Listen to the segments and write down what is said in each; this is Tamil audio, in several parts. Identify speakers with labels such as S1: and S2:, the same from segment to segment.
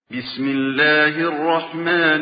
S1: بسم الله الرحمن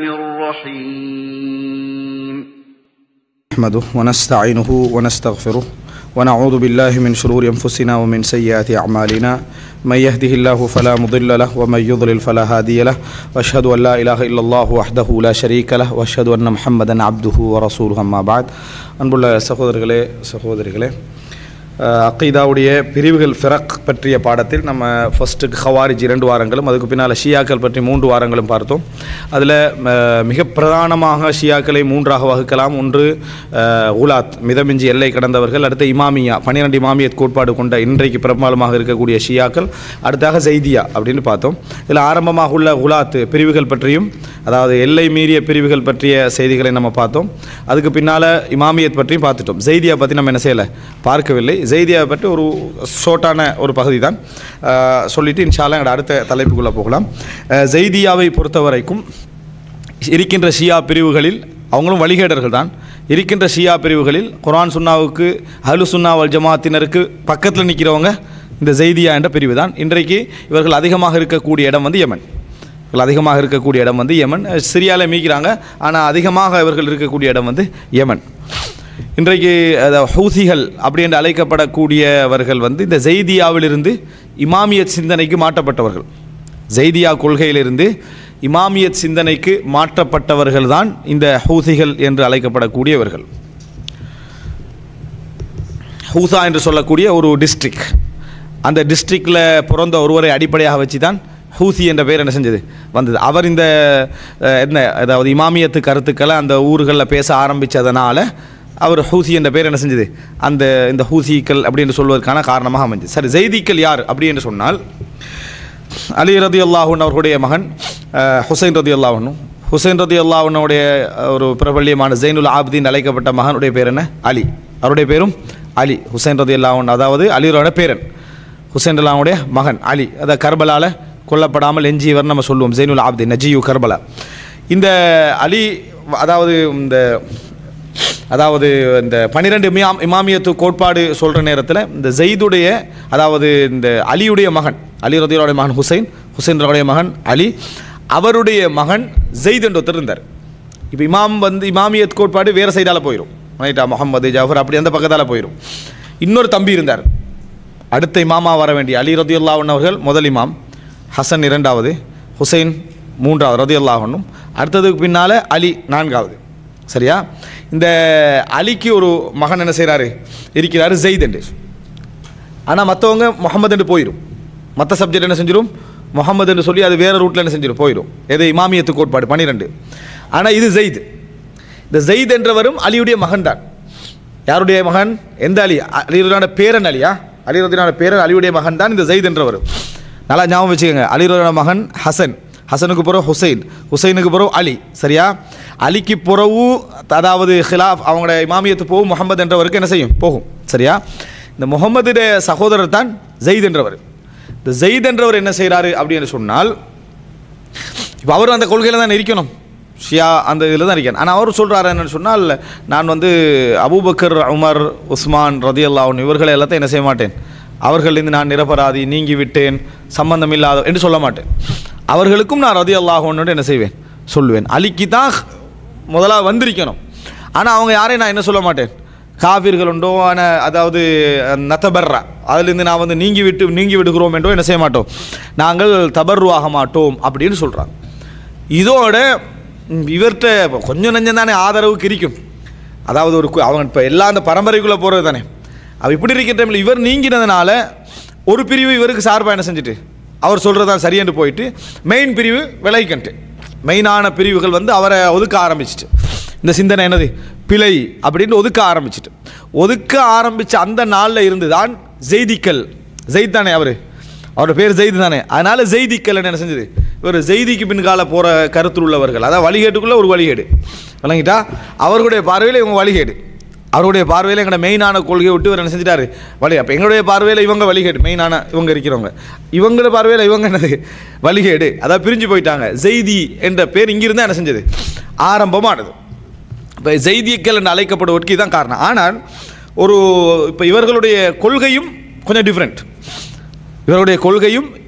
S1: الرحيم
S2: نحمده ونستعينه ونستغفره ونعوذ بالله من شرور أنفسنا ومن سيئات أعمالنا من يهده الله فلا مضل له ومن يضلل فلا هادي له وأشهد أن لا إله إلا الله وحده لا شريك له وأشهد أن محمدا عبده ورسوله أما بعد அன்புள்ள சகோதரர்களே சகோதரிகளே அஹ், அக்கீதாவுடைய பிரிவுகள் ஃபிரக் பற்றிய பாடத்தில் நம்ம ஃபர்ஸ்ட்டுக்கு ஹவாரிஜ் இரண்டு வாரங்களும் அதுக்கு பின்னால் ஷியாக்கள் பற்றி மூன்று வாரங்களும் பார்த்தோம் அதில் மிக பிரதானமாக ஷியாக்களை மூன்றாக வகுக்கலாம் ஒன்று அஹ், உலாத் மிதமிஞ்சி எல்லை கடந்தவர்கள் அடுத்து இமாமியா பன்னிரெண்டு இமாமியத் கோட்பாடு கொண்ட இன்றைக்கு பிரபலமாக இருக்கக்கூடிய ஷியாக்கள் அடுத்தாக ஜெய்தியா அப்படின்னு பார்த்தோம் இதில் ஆரம்பமாக உள்ள உலாத் பிரிவுகள் பற்றியும் அதாவது எல்லை மீறிய பிரிவுகள் பற்றிய செய்திகளை நம்ம பார்த்தோம் அதுக்கு பின்னால் இமாமியத் பற்றியும் பார்த்துட்டோம் ஜெய்தியா பற்றி நம்ம என்ன செய்யலை பார்க்கவில்லை ஜெய்தியாவை பற்றி ஒரு ஷோர்ட்டான ஒரு பகுதி தான் அஹ், சொல்லிட்டு இன்ஷால்லா எங்களோட அடுத்த தலைப்புக்குள்ளே போகலாம் அஹ், ஜெய்தியாவை பொறுத்த வரைக்கும் இருக்கின்ற ஷியா பிரிவுகளில் அவங்களும் வழிகேடர்கள் தான் இருக்கின்ற ஷியா பிரிவுகளில் குர்ஆன் சுன்னாவுக்கு அஹ்லு சுன்னா வல் ஜமாத்தினருக்கு பக்கத்தில் நிற்கிறவங்க இந்த ஜெய்தியா என்ற பிரிவு தான் இன்றைக்கு இவர்கள் அதிகமாக இருக்கக்கூடிய இடம் வந்து யமன் இவர்கள் அதிகமாக இருக்கக்கூடிய இடம் வந்து யமன் அஹ் சிரியால மீக்கிறாங்க ஆனால் அதிகமாக இவர்கள் இருக்கக்கூடிய இடம் வந்து யமன் இன்றைக்கு அதாவது ஹூசிகள் அப்படி என்று அழைக்கப்படக்கூடியவர்கள் வந்து இந்த ஜெய்தியாவிலிருந்து இமாமியத் சிந்தனைக்கு மாற்றப்பட்டவர்கள் ஜெய்தியா கொள்கையிலிருந்து இமாமியத் சிந்தனைக்கு மாற்றப்பட்டவர்கள் தான் இந்த ஹூசிகள் என்று அழைக்கப்படக்கூடியவர்கள் ஹூசா என்று சொல்லக்கூடிய ஒரு டிஸ்ட்ரிக்ட் அந்த டிஸ்ட்ரிக்டில் பிறந்த ஒருவரை அடிப்படையாக வச்சு தான் ஹூசி என்ற பெயர் என்ன செஞ்சது வந்தது அவர் இந்த அஹ், என்ன அதாவது இமாமியத்து கருத்துக்களை அந்த ஊர்களில் பேச ஆரம்பித்ததனால அவர் ஹூசி என்ற பெயர் என்ன செஞ்சது அந்த இந்த ஹூசிக்கள் அப்படின்னு சொல்வதற்கான காரணமாக அமைஞ்சது சரி ஜெய்திக்கள் யார் அப்படி என்று சொன்னால் அலி ரதி அல்லாஹூன் அவர்களுடைய மகன் அஹ், ஹுசைன் ரதி அல்லாஹனும் ஹுசைன் ரதி அல்லாஹனுடைய ஒரு பிரபல்யமான ஜெயினுல் ஆப்தீன் அழைக்கப்பட்ட மகனுடைய பேர் என்ன அலி அவருடைய பேரும் அலி ஹுசைன் ரதி அல்லாஹன் அதாவது அலியோட பேரன் ஹுசைன் அல்லாவுடைய மகன் அலி அதை கர்பலால கொல்லப்படாமல் எஞ்சியவர் நம்ம சொல்லுவோம் ஜெயினுல் ஆப்தீன் நஜியு கர்பலா இந்த அலி அதாவது இந்த அதாவது இந்த பன்னிரெண்டு இமாம் இமாமியத்து கோட்பாடு சொல்கிற நேரத்தில் இந்த ஜெயிதுடைய அதாவது இந்த அலியுடைய மகன் அலி ரதியோடைய மகன் ஹுசைன் ஹுசைன் ரவுடைய மகன் அலி அவருடைய மகன் ஜெயித் என்று ஒருத்தர் இருந்தார் இப்போ இமாம் வந்து இமாமியத் கோட்பாடு வேறு சைடால் போயிடும் ரைட்டா முகமது ஜாஃபர் அப்படி அந்த பக்கத்தால் போயிடும் இன்னொரு தம்பி இருந்தார் அடுத்த இமாமா வர வேண்டிய அலி ரதியுல்லா அவர்கள் முதல் இமாம் ஹசன் இரண்டாவது ஹுசைன் மூன்றாவது ரதியுல்லாஹனும் அடுத்ததுக்கு பின்னால் அலி நான்காவது சரியா இந்த அலிக்கு ஒரு மகன் என்ன செய்கிறாரு இருக்கிறாரு ஜெயித் என்று ஆனால் மற்றவங்க முகமது என்று போயிடும் மற்ற சப்ஜெக்ட் என்ன செஞ்சிடும் முகமது என்று சொல்லி அது வேறு ரூட்டில் என்ன செஞ்சிடும் போயிடும் எது இமாமியத்து கோட்பாடு பன்னிரெண்டு ஆனால் இது ஜெயித் இந்த ஜெயித் என்றவரும் அலியுடைய மகன் தான் யாருடைய மகன் எந்த அலி அலிருதான பேரன் அலியா அலிருதான பேரன் அலியுடைய மகன் தான் இந்த ஜெயித் என்றவர் நல்லா ஞாபகம் வச்சுக்கோங்க அலிருதான மகன் ஹசன் ஹசனுக்கு பிறகு ஹுசைன் ஹுசைனுக்கு பிறகு அலி சரியா அலிக்கு பிறகு அதாவது ஹிலாஃப் அவங்களோட இமாமியத்து போகும் முகமது என்றவருக்கு என்ன செய்யும் போகும் சரியா இந்த முகமதுடைய சகோதரர் தான் ஜெயித் என்றவர் இந்த ஜெயித் என்றவர் என்ன செய்கிறாரு அப்படின்னு சொன்னால் இப்போ அவர் அந்த கொள்கையில் தான் இருக்கணும் ஷியா அந்த இதில் தான் இருக்கேன் ஆனால் அவர் சொல்கிறாரு என்னன்னு சொன்னால் நான் வந்து அபூபக்கர் உமர் உஸ்மான் ரதி அல்லாஹன் இவர்களை எல்லாத்தையும் என்ன செய்ய மாட்டேன் அவர்களிருந்து நான் நிரபராதி நீங்கி விட்டேன் சம்பந்தம் இல்லாத என்று சொல்ல மாட்டேன் அவர்களுக்கும் நான் ரதி அல்லாஹன்னு என்ன செய்வேன் சொல்லுவேன் அலிக்கு தான் முதலாக வந்திருக்கணும் ஆனால் அவங்க யாரையும் நான் என்ன சொல்ல மாட்டேன் காவிர்கள் உண்டோ ஆனால் அதாவது நத்தபர்ரா அதிலிருந்து நான் வந்து நீங்கி விட்டு நீங்கி விடுகிறோம் என்றோ என்ன செய்ய மாட்டோம் நாங்கள் தபர்ருவாக மாட்டோம் அப்படின்னு சொல்கிறாங்க இதோட ம், இவர்கிட்ட இப்ப கொஞ்சம் நஞ்சம் தானே ஆதரவுக்கு இருக்கும் அதாவது ஒரு கு- அவங்க இப்போ எல்லா அந்த பரம்பரைக்குள்ளே போகிறது தானே அவ இப்படி இருக்கிற டைமில் இவர் நீங்கினதுனால ஒரு பிரிவு இவருக்கு சார்பாக என்ன செஞ்சுட்டு அவர் சொல்கிறது தான் சரியென்று போயிட்டு மெயின் பிரிவு விலகிக்கன்ட்டு மெயினான பிரிவுகள் வந்து அவரை ஒதுக்க ஆரம்பிச்சிட்டு இந்த சிந்தனை என்னது பிழை அப்படின்னு ஒதுக்க ஆரம்பிச்சிட்டு ஒதுக்க ஆரம்பித்த அந்த நாளில் இருந்து தான் ஜெய்திக்கல் ஜெயித் தானே அவர் அவரோட பேர் ஜெயித் தானே அதனால் ஜெய்திக்கல் என்ன செஞ்சது இவர் ஜெய்திக்கு பின்கால போகிற கருத்தில் உள்ளவர்கள் அதாவது வழிகேட்டுக்குள்ளே ஒரு வழிகேடு விளங்கிட்டா அவர்களுடைய பார்வையில் இவங்க வழிகேடு அவருடைய பார்வையில் எங்களோட மெயினான கொள்கையை விட்டு இவர் என்ன செஞ்சிட்டாரு வழி அப்போ எங்களுடைய பார்வையில் இவங்க வழிகேடு மெயினான இவங்க இருக்கிறவங்க இவங்களோட பார்வையில் இவங்க என்னது வழிகேடு அதாவது பிரிஞ்சு போயிட்டாங்க ஜெய்தி என்ற பேர் இங்கிருந்து என்ன செஞ்சது ஆரம்பமானது இப்போ ஜெய்தியக்கள் என்று அழைக்கப்படுவதற்கு இதுதான் காரணம் ஆனால் ஒரு இப்போ இவர்களுடைய கொள்கையும் கொஞ்சம் டிஃப்ரெண்ட் இவருடைய கொள்கையும்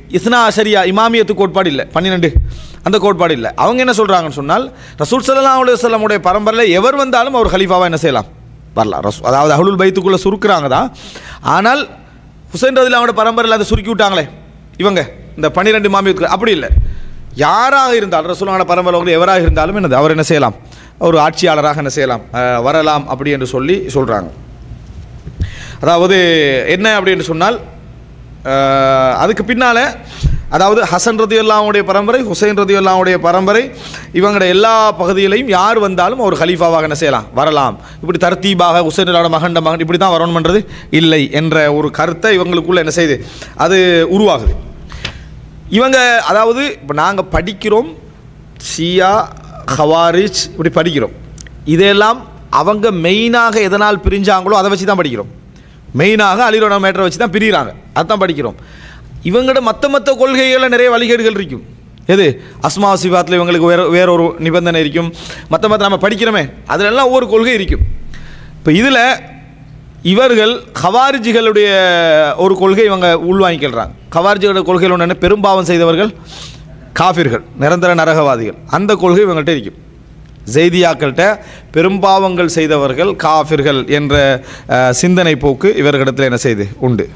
S2: இஸ்னா அஷரியா இமாமியத்து கோட்பாடு இல்லை பன்னிரெண்டு அந்த கோட்பாடு இல்லை அவங்க என்ன சொல்கிறாங்கன்னு சொன்னால் ரசூல் ஸல்லல்லாஹு அலைஹி வஸல்லமுடைய பரம்பரையில் எவர் வந்தாலும் அவர் ஹலீஃபாவாக என்ன செய்யலாம் வரலாம் ரசூ அதாவது அஹ்லுல் பைத்துக்குள்ளே சுருக்குறாங்க தான் ஆனால் ஹுசைன் ரதில் அவங்களோட பரம்பரையில் அதை சுருக்கி விட்டாங்களே இவங்க இந்த பன்னிரெண்டு மாமியத்துக்கு அப்படி இல்லை யாராக இருந்தாலும் ரசூலான பரம்பரை எவராக இருந்தாலும் என்னது அவர் என்ன செய்யலாம் ஒரு ஆட்சியாளராக என்ன செய்யலாம் அஹ், வரலாம் அப்படி என்று சொல்லி சொல்கிறாங்க அதாவது என்ன அப்படின்னு சொன்னால் அஹ், அதுக்கு பின்னால் அதாவது ஹசன் ரதியுல்லாவுடைய பரம்பரை ஹுசைன் ரதியுல்லாவுடைய பரம்பரை இவங்களுடைய எல்லா பகுதியிலையும் யார் வந்தாலும் ஒரு ஹலீஃபாவாக என்ன செய்யலாம் வரலாம் இப்படி தர்த்தீபாக ஹுசைன் அல்லாவோட மகண்ட மகன் இப்படி தான் வரணும்ன்றது இல்லை என்ற ஒரு கருத்தை இவங்களுக்குள்ள என்ன செய்யுது அது உருவாகுது இவங்க அதாவது இப்போ நாங்கள் படிக்கிறோம் ஷியா ஹவாரிஜ் இப்படி படிக்கிறோம் இதெல்லாம் அவங்க மெயினாக எதனால் பிரிஞ்சாங்களோ அதை வச்சு தான் படிக்கிறோம் மெயினாக அலிரோட மேட்டரை வச்சு தான் பிரிகிறாங்க அதான் படிக்கிறோம் இவங்களோட மற்ற மற்ற கொள்கைகளில் நிறைய வழிகேடுகள் இருக்கும் எது அஸ்மா சிவாத்தில் இவங்களுக்கு வேற வேற ஒரு நிபந்தனை இருக்கும் மற்ற மற்ற நம்ம படிக்கிறோமே அதிலெல்லாம் ஒவ்வொரு கொள்கை இருக்கும் இப்போ இதில் இவர்கள் ஹவாரிஜிகளுடைய ஒரு கொள்கை இவங்க உள்வாங்கிக்கிறாங்க ஹவாரிஜிகளோட கொள்கையில் ஒன்று என்ன பெரும்பாவம் செய்தவர்கள் காஃபிர்கள் நிரந்தர நரகவாதிகள் அந்த கொள்கை இவங்கள்ட்ட இருக்கும் ஜெய்தியாக்கள்கிட்ட பெரும்பாவங்கள் செய்தவர்கள் காஃபிர்கள் என்ற அஹ், சிந்தனை போக்கு இவர்களிடத்தில் என்ன செய்து உண்டு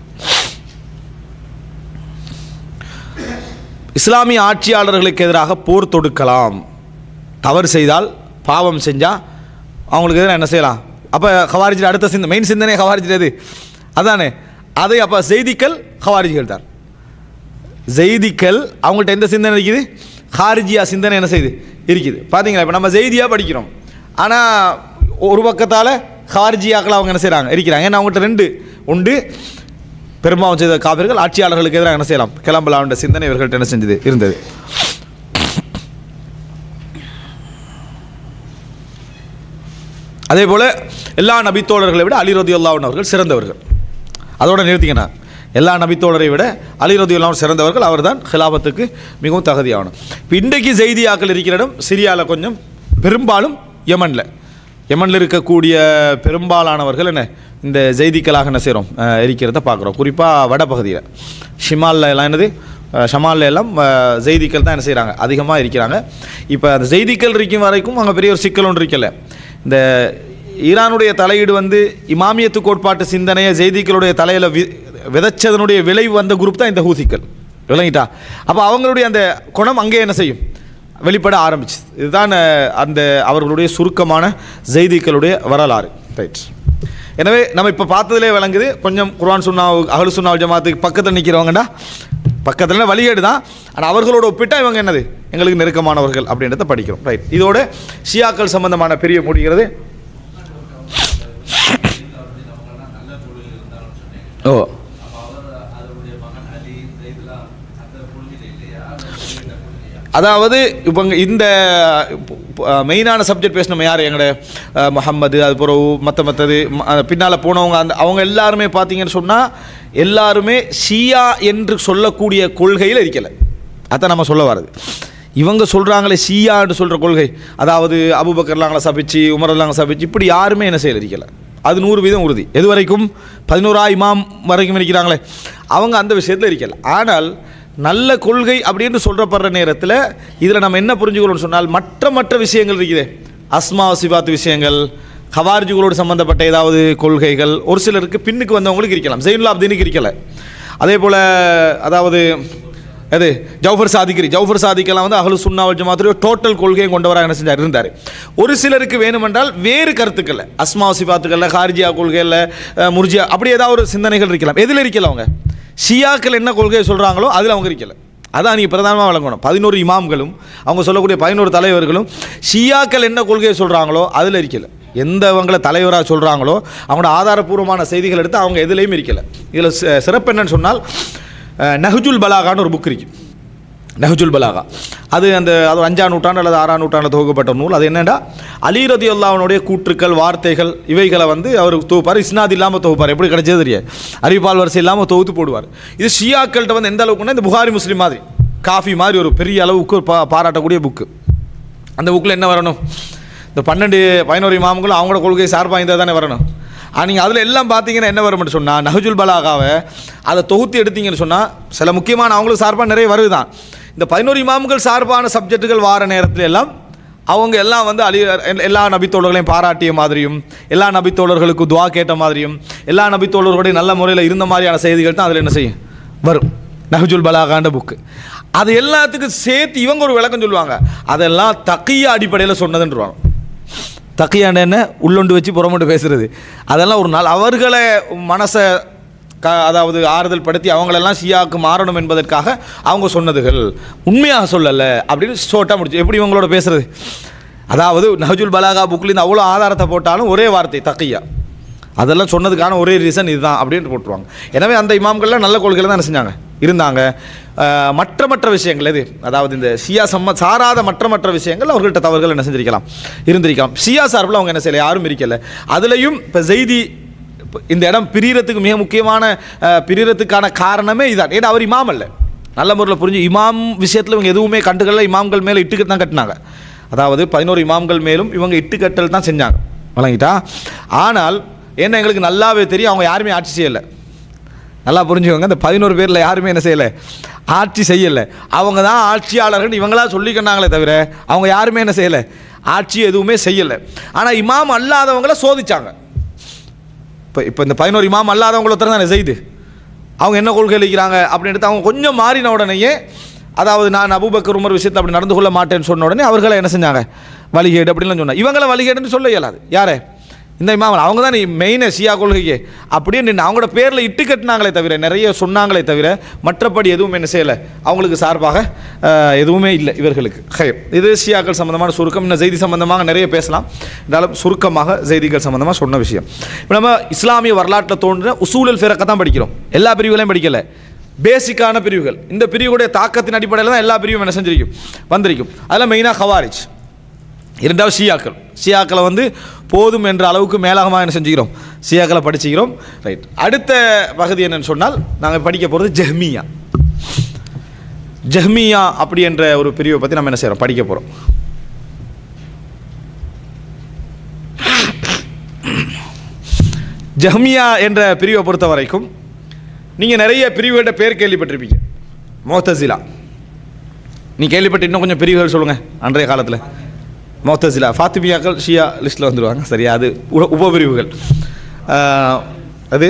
S2: இஸ்லாமிய ஆட்சியாளர்களுக்கு எதிராக போர் தொடுக்கலாம் தவறு செய்தால் பாவம் செஞ்சால் அவங்களுக்கு எதிராக என்ன செய்யலாம் அப்போ ஹவாரிஜி அடுத்த சிந்த மெயின் சிந்தனை ஹவாரிஜி எது அதானே அதை அப்போ செய்திகள் ஹவாரிஜிகள் தான் ஜெய்திகள் அவங்கள்ட்ட எந்த சிந்தனை இருக்குது ஹாரிஜியா சிந்தனை என்ன செய்யுது இருக்குது பார்த்தீங்களா இப்போ நம்ம ஜெய்தியாக படிக்கிறோம் ஆனால் ஒரு பக்கத்தால் ஹாரிஜியாக்கள் அவங்க என்ன செய்கிறாங்க இருக்கிறாங்க ஏன்னா அவங்கள்ட்ட ரெண்டு உண்டு பெரும்பாவம் செய்த காவிர்கள் ஆட்சியாளர்களுக்கு எதிராக என்ன செய்யலாம் கிளம்பலாம்ன்ற சிந்தனை இவர்கள்ட்ட என்ன செஞ்சது இருந்தது அதே போல் எல்லா நபித்தோழர்களை விட அலி ரதியுல்லாவின் அவர்கள் சிறந்தவர்கள் அதோட நிறுத்திக்கினார் எல்லா நபித்தோழரை விட அலி ரதியுல்லாவும் சிறந்தவர்கள் அவர்தான் ஹிலாபத்துக்கு மிகவும் தகுதியானவர் இப்போ இன்றைக்கு செய்தியாக்கள் இருக்கிற இடம் சிரியாவில் கொஞ்சம் பெரும்பாலும் யமனில் யமனில் இருக்கக்கூடிய பெரும்பாலானவர்கள் என்ன இந்த ஜெய்திக்களாக என்ன செய்கிறோம் அஹ், இருக்கிறத பார்க்குறோம் குறிப்பாக வடபகுதியில் ஷிமாலில் எல்லாம் என்னது அஹ், ஷமாலில் எல்லாம் அஹ், ஜெய்திக்கள் தான் என்ன செய்கிறாங்க அதிகமாக இருக்கிறாங்க இப்போ அந்த ஜெய்திக்கள் இருக்கும் வரைக்கும் அங்கே பெரிய ஒரு சிக்கல் ஒன்று இருக்கல இந்த ஈரானுடைய தலையீடு வந்து இமாமியத்து கோட்பாட்டு சிந்தனையை ஜெய்திக்களுடைய தலையில் வி விதைச்சதனுடைய விளைவு வந்த குரூப் தான் இந்த ஹூசிக்கள் விளங்கிட்டா அப்போ அவங்களுடைய அந்த குணம் அங்கே என்ன செய்யும் வெளிப்பட ஆரம்பிச்சு இதுதான் அஹ், அந்த அவர்களுடைய சுருக்கமான ஜெய்திக்களுடைய வரலாறு ரைட் எனவே நம்ம இப்போ பார்த்ததுலே விளங்குது கொஞ்சம் குர்ஆன் சுன்னா அகலு சுன்னா ஜமாத்துக்கு பக்கத்தில் நிற்கிறவங்கடா பக்கத்தில் வழிகேடு தான் ஆனால் அவர்களோட ஒப்பிட்டா இவங்க என்னது எங்களுக்கு நெருக்கமானவர்கள் அப்படின்றத படிக்கிறோம் ரைட் இதோட ஷியாக்கள் சம்பந்தமான பிரிய முடிகிறது ஓ அதாவது இப்போ இங்க இந்த மெயினான சப்ஜெக்ட் பேசினோம் யார் எங்களோட அஹ், முஹம்மது அது பிறகு மற்ற மற்றது பின்னால் போனவங்க அந்த அவங்க எல்லாருமே பார்த்தீங்கன்னு சொன்னால் எல்லாருமே ஷியா என்று சொல்லக்கூடிய கொள்கையில் இருக்கலை அதான் நம்ம சொல்ல வர்றது இவங்க சொல்கிறாங்களே ஷியான்னு சொல்கிற கொள்கை அதாவது அபுபக்கர்லாங்களை சபிச்சு உமர்லாங்க சபிச்சு இப்படி யாருமே என்ன செய்யல இருக்கலை அது நூறு வீதம் உறுதி எது வரைக்கும் பதினோரா இமாம் வரைக்கும் இருக்கிறாங்களே அவங்க அந்த விஷயத்தில் இருக்கல ஆனால் நல்ல கொள்கை அப்படின்னு சொல்கிறப்படுற நேரத்தில் இதில் நம்ம என்ன புரிஞ்சுக்கணும்னு சொன்னால் மற்ற மற்ற விஷயங்கள் இருக்குதே அஸ்மா சிபாத் விஷயங்கள் ஹவார்ஜிகளோடு சம்மந்தப்பட்ட ஏதாவது கொள்கைகள் ஒரு சிலருக்கு பின்னுக்கு வந்தவங்களுக்கு இருக்கலாம் ஜெயினுல்லா அப்தீனுக்கு இருக்கல அதே போல் அதாவது அது ஜவுஃபர் சாதிக்கிரி ஜவுஃபர் சாதிக்கெல்லாம் வந்து அகலு சுன்னாவல் ஜமாத்துடைய டோட்டல் கொள்கையை கொண்டவராக என்ன செஞ்சார் இருந்தார் ஒரு சிலருக்கு வேணுமென்றால் வேறு கருத்துக்கள் அஸ்மா சிபாத்துக்களில் ஹார்ஜியா கொள்கையில் அஹ், முர்ஜியா அப்படி ஏதாவது ஒரு சிந்தனைகள் இருக்கலாம் எதில் இருக்கல அவங்க ஷியாக்கள் என்ன கொள்கையை சொல்கிறாங்களோ அதில் அவங்க இருக்கல அதான் நீங்கள் பிரதானமாக வழங்கணும் பதினோரு இமாம்களும் அவங்க சொல்லக்கூடிய பதினோரு தலைவர்களும் ஷியாக்கள் என்ன கொள்கையை சொல்கிறாங்களோ அதில் இருக்கல எந்த அவங்கள தலைவராக சொல்கிறாங்களோ அவங்களோட ஆதாரபூர்வமான செய்திகள் எடுத்து அவங்க எதுலேயும் இருக்கல இதில் சிறப்பு என்னன்னு சொன்னால் அஹ், நஹ்ஜுல் பலாகான்னு ஒரு புக் இருக்கு நஹ்ஜுல் பலாகா அது அந்த அது ஒரு அஞ்சாம் நூற்றாண்டு அல்லது ஆறாம் நூற்றாண்டு தொகுக்கப்பட்ட நூல் அது என்னடா அலி ரதியுல்லாவுடைய கூற்றுக்கள் வார்த்தைகள் இவைகளை வந்து அவர் தொகுப்பார் இஸ்னாத் இல்லாமல் தொகுப்பார் எப்படி கிடைச்சது தெரியாது அறிவிப்பால் வரிசை இல்லாமல் தொகுத்து போடுவார் இது ஷியாக்கள்கிட்ட வந்து எந்த அளவுக்குன்னா இந்த புகாரி முஸ்லீம் மாதிரி காஃபி மாதிரி ஒரு பெரிய அளவுக்கு ஒரு பா பாராட்டக்கூடிய புக்கு அந்த புக்கில் என்ன வரணும் இந்த பன்னெண்டு பதினோரு இமாம்களும் அவங்களோட கொள்கை சார்பாக இருந்தால் தானே வரணும் நீங்கள் அதில் எல்லாம் பார்த்தீங்கன்னா என்ன வரும்னு சொன்னால் நஹஜுல் பலாகாவை அதை தொகுத்து எடுத்தீங்கன்னு சொன்னால் சில முக்கியமான அவங்களுக்கு சார்பாக நிறைய வருது தான் இந்த பதினோரு இமாம்கள் சார்பான சப்ஜெக்ட்டுகள் வார நேரத்தில் எல்லாம் அவங்க எல்லாம் வந்து அலி எல்லா நபித்தோழர்களையும் பாராட்டிய மாதிரியும் எல்லா நபித்தோழர்களுக்கு துவா கேட்ட மாதிரியும் எல்லா நபித்தோழர்களுடைய நல்ல முறையில் இருந்த மாதிரியான செய்திகள் தான் அதில் என்ன செய்யும் வரும் நஹஜுல் பலாகாண்ட புக்கு அது எல்லாத்துக்கும் சேர்த்து இவங்க ஒரு விளக்கம் சொல்லுவாங்க அதெல்லாம் தக்கிய அடிப்படையில் சொன்னதுன்றவாங்க தக்கியாண்ட என்ன உள்ளொண்டு வச்சு புறமொண்டு பேசுறது அதெல்லாம் ஒரு நாள் அவர்களை மனசை க அதாவது ஆறுதல் படுத்தி அவங்களெல்லாம் ஷியாவுக்கு மாறணும் என்பதற்காக அவங்க சொன்னதுகள் உண்மையாக சொல்லலை அப்படின்னு ஷோட்டாக முடிச்சு எப்படி இவங்களோட பேசுறது அதாவது நஹஜுல் பலாகா புக்லேருந்து அவ்வளோ ஆதாரத்தை போட்டாலும் ஒரே வார்த்தை தக்கியா அதெல்லாம் சொன்னதுக்கான ஒரே ரீசன் இதுதான் அப்படின்னு போட்டுருவாங்க எனவே அந்த இமாம்கள்லாம் நல்ல கொள்கையில் தான் என்ன செஞ்சாங்க இருந்தாங்க அஹ், மற்ற மற்ற விஷயங்கள் எது அதாவது இந்த ஷியா சம்ம சாராத மற்ற மற்ற விஷயங்கள் அவர்கள்ட்ட தவறுகள் என்ன செஞ்சிருக்கலாம் இருந்திருக்கலாம் ஷியா சார்பில் அவங்க என்ன செய்யலை யாரும் இருக்கல அதுலேயும் இப்போ செய்தி இப்ப இந்த இடம் பிரியறதுக்கு மிக முக்கியமான அஹ், பிரியறதுக்கான காரணமே இதான் ஏன்னா அவர் இமாம் அல்ல நல்ல முறையில் புரிஞ்சு இமாம் விஷயத்தில் இவங்க எதுவுமே கண்டுக்கல இமாம்கள் மேலே இட்டுக்கட்டு தான் கட்டினாங்க அதாவது பதினோரு இமாம்கள் மேலும் இவங்க இட்டுக்கட்டல் தான் செஞ்சாங்க வழங்கிட்டா ஆனால் என்ன எங்களுக்கு நல்லாவே தெரியும் அவங்க யாருமே ஆட்சி செய்யலை நல்லா புரிஞ்சுக்கோங்க இந்த பதினோரு பேரில் யாருமே என்ன செய்யலை ஆட்சி செய்யலை அவங்க தான் ஆட்சியாளர்கள் இவங்களா சொல்லிக்கினாங்களே தவிர அவங்க யாருமே என்ன செய்யலை ஆட்சி எதுவுமே செய்யலை ஆனால் இமாம் அல்லாதவங்கள சோதிச்சாங்க இப்போ இப்போ இந்த பதினோரு இமாம் அல்லாதவங்கள ஒருத்தர் தானே செய்து அவங்க என்ன கொள்கை அளிக்கிறாங்க அப்படின்ட்டு அவங்க கொஞ்சம் மாறின உடனேயே அதாவது நான் அபூபக்கர் உமர் விஷயத்தை அப்படி நடந்து கொள்ள மாட்டேன்னு சொன்ன உடனே அவர்களை என்ன செஞ்சாங்க வழிகேடு அப்படின்லாம் சொன்னாங்க இவங்கள வழிகேடுன்னு சொல்ல இயலாது யாரே இந்த இமாமல் அவங்க தான் மெயினே சியா கொள்கைக்கு அப்படியே நின்று அவங்களோட பேரில் இட்டு கட்டினாங்களே தவிர நிறைய சொன்னாங்களே தவிர மற்றபடி எதுவும் என்ன செய்யலை அவங்களுக்கு சார்பாக அஹ், எதுவுமே இல்லை இவர்களுக்கு ஹயர் இது சியாக்கள் சம்பந்தமான சுருக்கம் இன்னும் செய்தி சம்பந்தமாக நிறைய பேசலாம் இருந்தாலும் சுருக்கமாக செய்திகள் சம்பந்தமாக சொன்ன விஷயம் இப்போ நம்ம இஸ்லாமிய வரலாற்றில் தோன்ற உசூலல் ஃபிரக்கை தான் படிக்கிறோம் எல்லா பிரிவுகளையும் படிக்கலை பேசிக்கான பிரிவுகள் இந்த பிரிவுடைய தாக்கத்தின் அடிப்படையில் தான் எல்லா பிரிவும் என்ன செஞ்சிருக்கும் வந்திருக்கும் அதில் மெயினாக ஹவாரிஜ் இரண்டாவது ஷியாக்கள் ஷியாக்களை வந்து போதும் என்ற அளவுக்கு மேலாகமாக என்ன செஞ்சுக்கிறோம் ஷியாக்களை படிச்சுக்கிறோம் ரைட் அடுத்த பகுதி என்னன்னு சொன்னால் நாங்கள் படிக்க போகிறது ஜஹ்மியா ஜஹ்மியா அப்படி என்ற ஒரு பிரிவை பற்றி நம்ம என்ன செய்கிறோம் படிக்க போகிறோம் ஜஹ்மியா என்ற பிரிவை பொறுத்த வரைக்கும் நீங்கள் நிறைய பிரிவுகளோட பேர் கேள்விப்பட்டிருப்பீங்க மோத்தசிலா நீ கேள்விப்பட்ட இன்னும் கொஞ்சம் பிரிவுகள் சொல்லுங்கள் அன்றைய காலத்தில் மோத்தசிலா ஃபாத்திமியாக்கள் ஷியா லிஸ்ட்டில் வந்துடுவாங்க சரியா அது உ- உபபிரிவுகள் ஆஹ், அது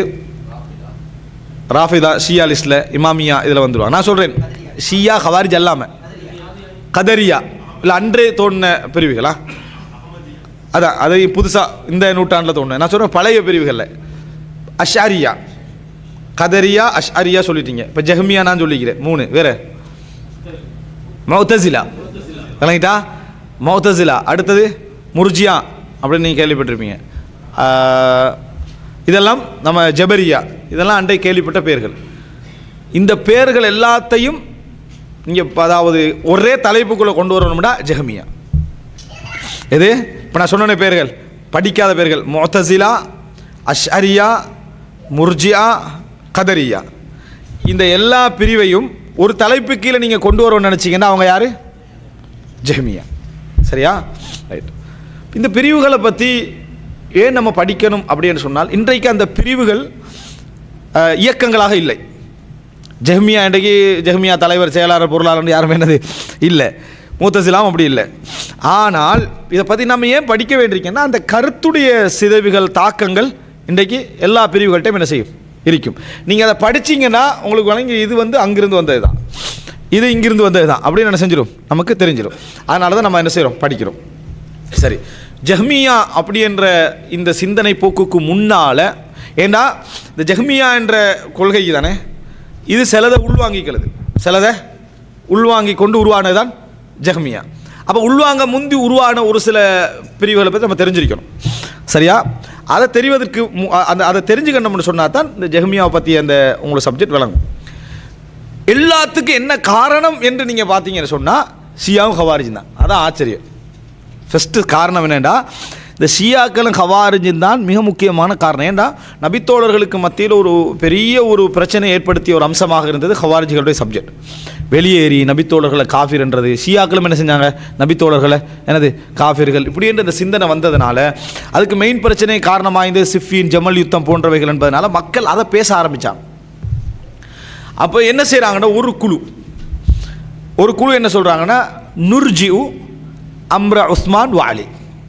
S2: ராஃபிதா ஷியா லிஸ்ட்டில் இமாமியா இதில் வந்துடுவாங்க நான் சொல்கிறேன் ஷியா ஹவாரிஜ் அல்லாமல் கதரியா இல்லை அன்றே தோணின பிரிவுகளா அதான் அது புதுசாக இந்த நூற்றாண்டில் தோணுன நான் சொல்கிறேன் பழைய பிரிவுகளில் அஷாரியா கதரியா அஷ்அரியா சொல்லிட்டீங்க இப்போ ஜஹ்மியா நான் சொல்லிக்கிறேன் மூணு வேற மௌத்தசிலா விளங்கிட்டா மௌத்தசிலா அடுத்தது முர்ஜியா அப்படின்னு நீங்கள் கேள்விப்பட்டிருப்பீங்க ஆஹ், இதெல்லாம் நம்ம ஜபரியா இதெல்லாம் அண்டை கேள்விப்பட்ட பேர்கள் இந்த பேர்கள் எல்லாத்தையும் நீங்கள் அதாவது ஒரே தலைப்புக்குள்ளே கொண்டு வரணும்டா ஜெஹமியா எது இப்போ நான் சொன்ன பேர்கள் படிக்காத பேர்கள் மொத்தசிலா அஷ்அரியா முர்ஜியா கதரியா இந்த எல்லா பிரிவையும் ஒரு தலைப்பு கீழே நீங்கள் கொண்டு வரணும்னு நினச்சிங்கன்னா அவங்க யார் ஜெஹமியா சரியா ரைட் இந்த பிரிவுகளை பற்றி ஏன் நம்ம படிக்கணும் அப்படின்னு சொன்னால் இன்றைக்கு அந்த பிரிவுகள் அஹ், இயக்கங்களாக இல்லை ஜெஹ்மியா இன்றைக்கு ஜெஹ்மியா தலைவர் செயலாளர் பொருளாளர் யாருமே என்னது இல்லை மூத்தசிலாம் அப்படி இல்லை ஆனால் இதை பற்றி நம்ம ஏன் படிக்க வேண்டியிருக்கேன்னா அந்த கருத்துடைய சிதைவுகள் தாக்கங்கள் இன்றைக்கு எல்லா பிரிவுகள்கிட்டையும் என்ன செய்யும் இருக்கும் நீங்கள் அதை படிச்சீங்கன்னா உங்களுக்கு வழங்கி இது வந்து அங்கிருந்து வந்தது தான் இது இங்கிருந்து வந்தது தான் அப்படின்னு என்ன செஞ்சிடும் நமக்கு தெரிஞ்சிடும் அதனால தான் நம்ம என்ன செய்கிறோம் படிக்கிறோம் சரி ஜஹ்மியா அப்படி என்ற இந்த சிந்தனை போக்குக்கு முன்னால் ஏண்டா இந்த ஜஹ்மியா என்ற கொள்கை தானே இது சிலதை உள்வாங்கிக்கிறது சிலதை உள்வாங்கி கொண்டு உருவானது தான் ஜஹ்மியா அப்போ உள்வாங்க முந்தி உருவான ஒரு சில பிரிவுகளை பற்றி நம்ம தெரிஞ்சிருக்கணும் சரியா அதை தெரிவதற்கு மு- அ- அந்த அதை தெரிஞ்சுக்கணும்னு சொன்னால் தான் இந்த ஜெஹ்மியாவை பற்றி அந்த உங்களோட சப்ஜெக்ட் விளங்கும் எல்லாத்துக்கும் என்ன காரணம் என்று நீங்கள் பார்த்தீங்கன்னு சொன்னால் ஷியாவும் ஹவாரிஜும் தான் அதான் ஆச்சரியம் ஃபஸ்ட்டு காரணம் என்னென்னா இந்த ஷியாக்களும் ஹவாரிஜும் தான் மிக முக்கியமான காரணம் ஏன்டா நபித்தோழர்களுக்கு மத்தியில் ஒரு பெரிய ஒரு பிரச்சனை ஏற்படுத்திய ஒரு அம்சமாக இருந்தது ஹவாரிஜிகளுடைய சப்ஜெக்ட் வெளியேறி நபித்தோழர்களை காஃபிர்ன்றது ஷியாக்களும் என்ன செஞ்சாங்க நபித்தோழர்களை என்னது காஃபிர்கள் இப்படின்ற இந்த சிந்தனை வந்ததுனால அதுக்கு மெயின் பிரச்சனை காரணமாக இந்த சிஃபின் ஜமல் யுத்தம் போன்றவைகள் என்பதனால மக்கள் அதை பேச ஆரம்பித்தாங்க அப்போ என்ன செய்கிறாங்கன்னா ஒரு குழு ஒரு குழு என்ன சொல்கிறாங்கன்னா நுர்ஜிஉ அம்ர உஸ்மான் வாலி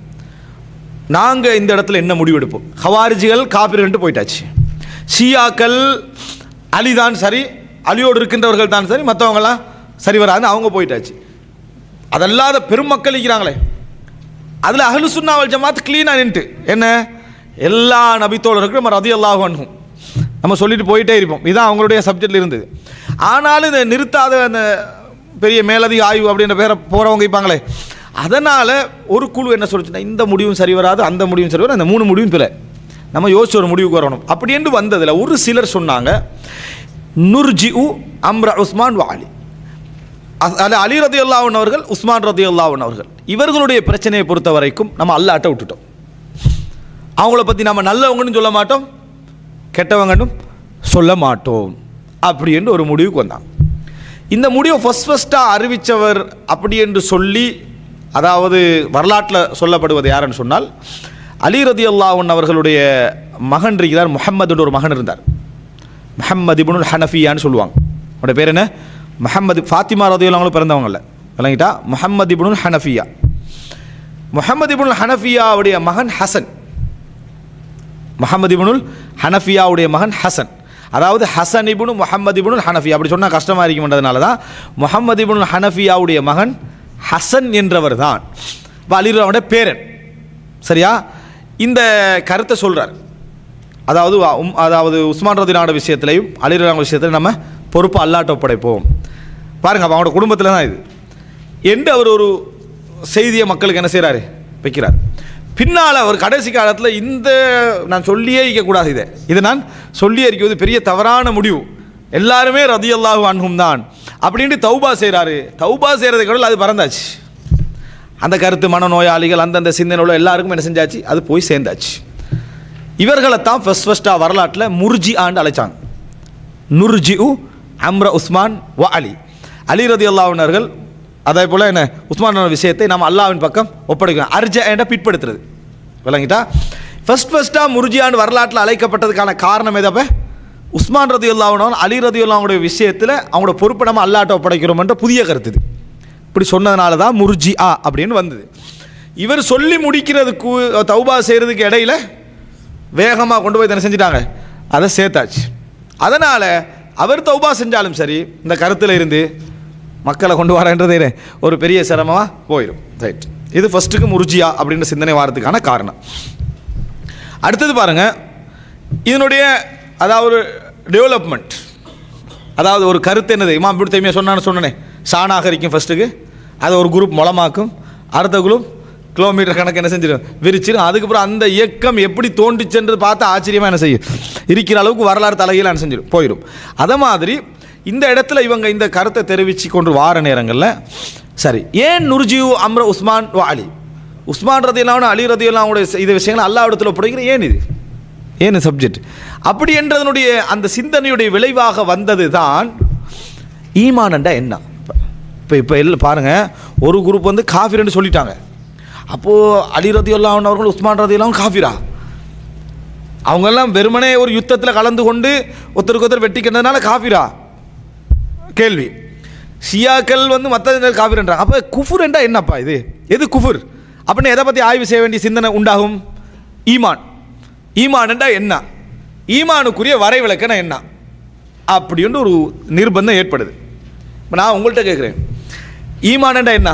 S2: நாங்கள் இந்த இடத்துல என்ன முடிவெடுப்போம் ஹவாரிஜிகள் காபிர்ன்ட்டு போயிட்டாச்சு ஷியாக்கள் அலி தான் சரி அலியோடு இருக்கின்றவர்கள் தான் சரி மற்றவங்களாம் சரி வராதுன்னு அவங்க போயிட்டாச்சு அதல்லாத பெருமக்கள் இருக்கிறாங்களே அதில் அஹ்லு சுன்னாவல் ஜமாத் க்ளீனாக நின்ட்டு என்ன எல்லா நபித்தோழர்களுக்கும் நம்ம ரதி அல்லாஹ் அன்ஹும் நம்ம சொல்லிட்டு போயிட்டே இருப்போம் இதுதான் அவங்களுடைய சப்ஜெக்டில் இருந்தது ஆனாலும் இதை நிறுத்தாத அந்த பெரிய மேலதிக ஆய்வு அப்படின்ற பேரை போகிறவங்க இருப்பாங்களே அதனால் ஒரு குழு என்ன சொல்லுச்சுன்னா இந்த முடிவும் சரி வராது அந்த முடிவும் சரி வராது அந்த மூணு முடிவும் பிள்ளை நம்ம யோசிச்சு ஒரு முடிவுக்கு வரணும் அப்படின்ட்டு வந்ததில் ஒரு சிலர் சொன்னாங்க நுர்ஜி உ அம்ர உஸ்மான் வாலி அதில் அலி ரதி அல்லாவன் அவர்கள் உஸ்மான் ரதி அல்லாவன் அவர்கள் இவர்களுடைய பிரச்சனையை பொறுத்த வரைக்கும் நம்ம அல்லாட்ட விட்டுட்டோம் அவங்கள பற்றி நம்ம நல்லவங்கன்னு சொல்ல மாட்டோம் கெட்டவங்கன்னு சொல்ல மாட்டோம் அப்படி என்று ஒரு முடிவுக்கு வந்தாங்க இந்த முடிவை ஃபஸ்ட் ஃபஸ்ட்டாக அறிவித்தவர் அப்படி என்று சொல்லி அதாவது வரலாற்றில் சொல்லப்படுவது யாருன்னு சொன்னால் அலி ரதி அல்லாஹன் அவர்களுடைய மகன் இருக்கிறார் முஹம்மதுன்னு ஒரு மகன் இருந்தார் முஹம்மது இப்னுல் ஹனஃபியான்னு சொல்லுவாங்க அவருடைய பேர் என்ன முஹம்மது ஃபாத்திமா ரதி அல்லாங்களும் பிறந்தவங்கல்ல விளங்கிட்டா முஹம்மது இப்னுல் ஹனஃபியா முஹம்மது இப்னுல் ஹனஃபியாவுடைய மகன் ஹசன் முஹம்மது இப்னுல் ஹனஃபியாவுடைய மகன் ஹசன் அதாவது ஹசன் இப்னு முஹம்மது இப்னுல் ஹனஃபியா அப்படி சொன்னால் கஷ்டமாக இருக்கும்ன்றதுனால தான் முஹம்மது இப்னுல் ஹனஃபியாவுடைய மகன் ஹசன் என்றவர் தான் இப்போ அலிராவுடைய பேரன் சரியா இந்த கருத்தை சொல்கிறார் அதாவது உம் அதாவது உஸ்மான் ரதினாவோட விஷயத்திலையும் அலிராங்க விஷயத்திலையும் நம்ம பொறுப்பு அல்லாட்ட ஒப்படைப்போம் பாருங்க அப்போ அவனோட குடும்பத்தில் தான் இது என்று அவர் ஒரு செய்தியை மக்களுக்கு என்ன செய்கிறாரு வைக்கிறார் பின்னால் அவர் கடைசி காலத்தில் இந்த நான் சொல்லியே இருக்கக்கூடாது இதை இதை நான் சொல்லியே இருக்கிறது பெரிய தவறான முடிவு எல்லாருமே ரதி அல்லாஹு அன்ஹும் தான் அப்படின்ட்டு தௌபா செய்கிறாரு தௌபா செய்கிறதை கூட அது பறந்தாச்சு அந்த கருத்து மனநோயாளிகள் அந்தந்த சிந்தனை உள்ள எல்லாருக்கும் என்ன செஞ்சாச்சு அது போய் சேர்ந்தாச்சு இவர்களைத்தான் ஃபஸ்ட் ஃபஸ்ட்டாக வரலாற்றில் முர்ஜி ஆண்டு அழைச்சாங்க நுர்ஜி உ அம்ர உஸ்மான் வ அலி அலி ரதி அல்லாவினர்கள் அதே போல் என்ன உஸ்மான் விஷயத்தை நம்ம அல்லாவின் பக்கம் ஒப்படைக்கணும் அர்ஜ என்ற பிற்படுத்துறது விளங்கிட்டா ஃபஸ்ட் ஃபஸ்ட்டாக முர்ஜியான் வரலாற்றில் அழைக்கப்பட்டதுக்கான காரணம் எதப்ப உஸ்மான் ரதி அல்லாவினவன் அலி ரதி அல்லாவுடைய விஷயத்தில் அவங்களோட பொறுப்பை நம்ம அல்லாட்ட ஒப்படைக்கிறோம்ன்ற புதிய கருத்து இது இப்படி சொன்னதுனால தான் முர்ஜி ஆ அப்படின்னு வந்தது இவர் சொல்லி முடிக்கிறதுக்கு தௌபா செய்கிறதுக்கு இடையில வேகமாக கொண்டு போய் என்ன செஞ்சிட்டாங்க அதை சேர்த்தாச்சு அதனால் அவர் தௌபா செஞ்சாலும் சரி இந்த கருத்தில் இருந்து மக்களை கொண்டு வரன்றது ஒரு பெரிய சிரமமாக போயிடும் ரைட் இது ஃபஸ்ட்டுக்கு முருஜியா அப்படின்ற சிந்தனை வாரத்துக்கான காரணம் அடுத்தது பாருங்க இதனுடைய அதாவது டெவலப்மெண்ட் அதாவது ஒரு கருத்து என்னது இமாம் இப்படி தைமியா சொன்னான்னு சொன்னனே சாணாகரிக்கும் ஃபஸ்ட்டுக்கு அதை ஒரு குரூப் மூலமாக்கும் அடுத்த குரூப் கிலோமீட்டர் கணக்கு என்ன செஞ்சிடும் விரிச்சிடும் அதுக்கப்புறம் அந்த இயக்கம் எப்படி தோண்டிச்சுன்றது பார்த்து ஆச்சரியமாக என்ன செய்யும் இருக்கிற அளவுக்கு வரலாறு தலைகீழ என்ன செஞ்சிடும் போயிடும் அதை மாதிரி இந்த இடத்துல இவங்க இந்த கருத்தை தெரிவித்து கொண்டு வார நேரங்களில் சரி ஏன் நுர்ஜியூ அம்ர உஸ்மான் வ அலி உஸ்மான் ரதியெல்லாம் அலி ரதியெல்லாம் இது விஷயங்கள் அல்லா இடத்துல பிடிக்கிற ஏன் இது ஏன் சப்ஜெக்ட் அப்படி என்றதனுடைய அந்த சிந்தனையுடைய விளைவாக வந்தது தான் ஈமானண்டா என்ன இப்போ இப்போ இல்லை பாருங்கள் ஒரு குரூப் வந்து காஃபிர்னு சொல்லிட்டாங்க அப்போது அலி ரதியுல்லா அவர்கள் உஸ்மான் ரதியுல்லாம் காஃபிரா அவங்கெல்லாம் வெறுமனே ஒரு யுத்தத்தில் கலந்து கொண்டு ஒருத்தருக்கு ஒருத்தர் வெட்டிக்கிறதுனால காஃபிரா கேள்வி ஷியாக்கள் வந்து மற்ற காஃபிர்ன்றாங்க அப்போ குஃபுர்ன்றா என்னப்பா இது எது குஃபுர் அப்படின்னு எதை பற்றி ஆய்வு செய்ய வேண்டிய சிந்தனை உண்டாகும் ஈமான் ஈமான்டா என்ன ஈமானுக்குரிய வரைவிலக்கண என்ன அப்படின்னு ஒரு நிர்பந்தம் ஏற்படுது இப்போ நான் உங்கள்கிட்ட கேட்குறேன் ஈமான்டா என்ன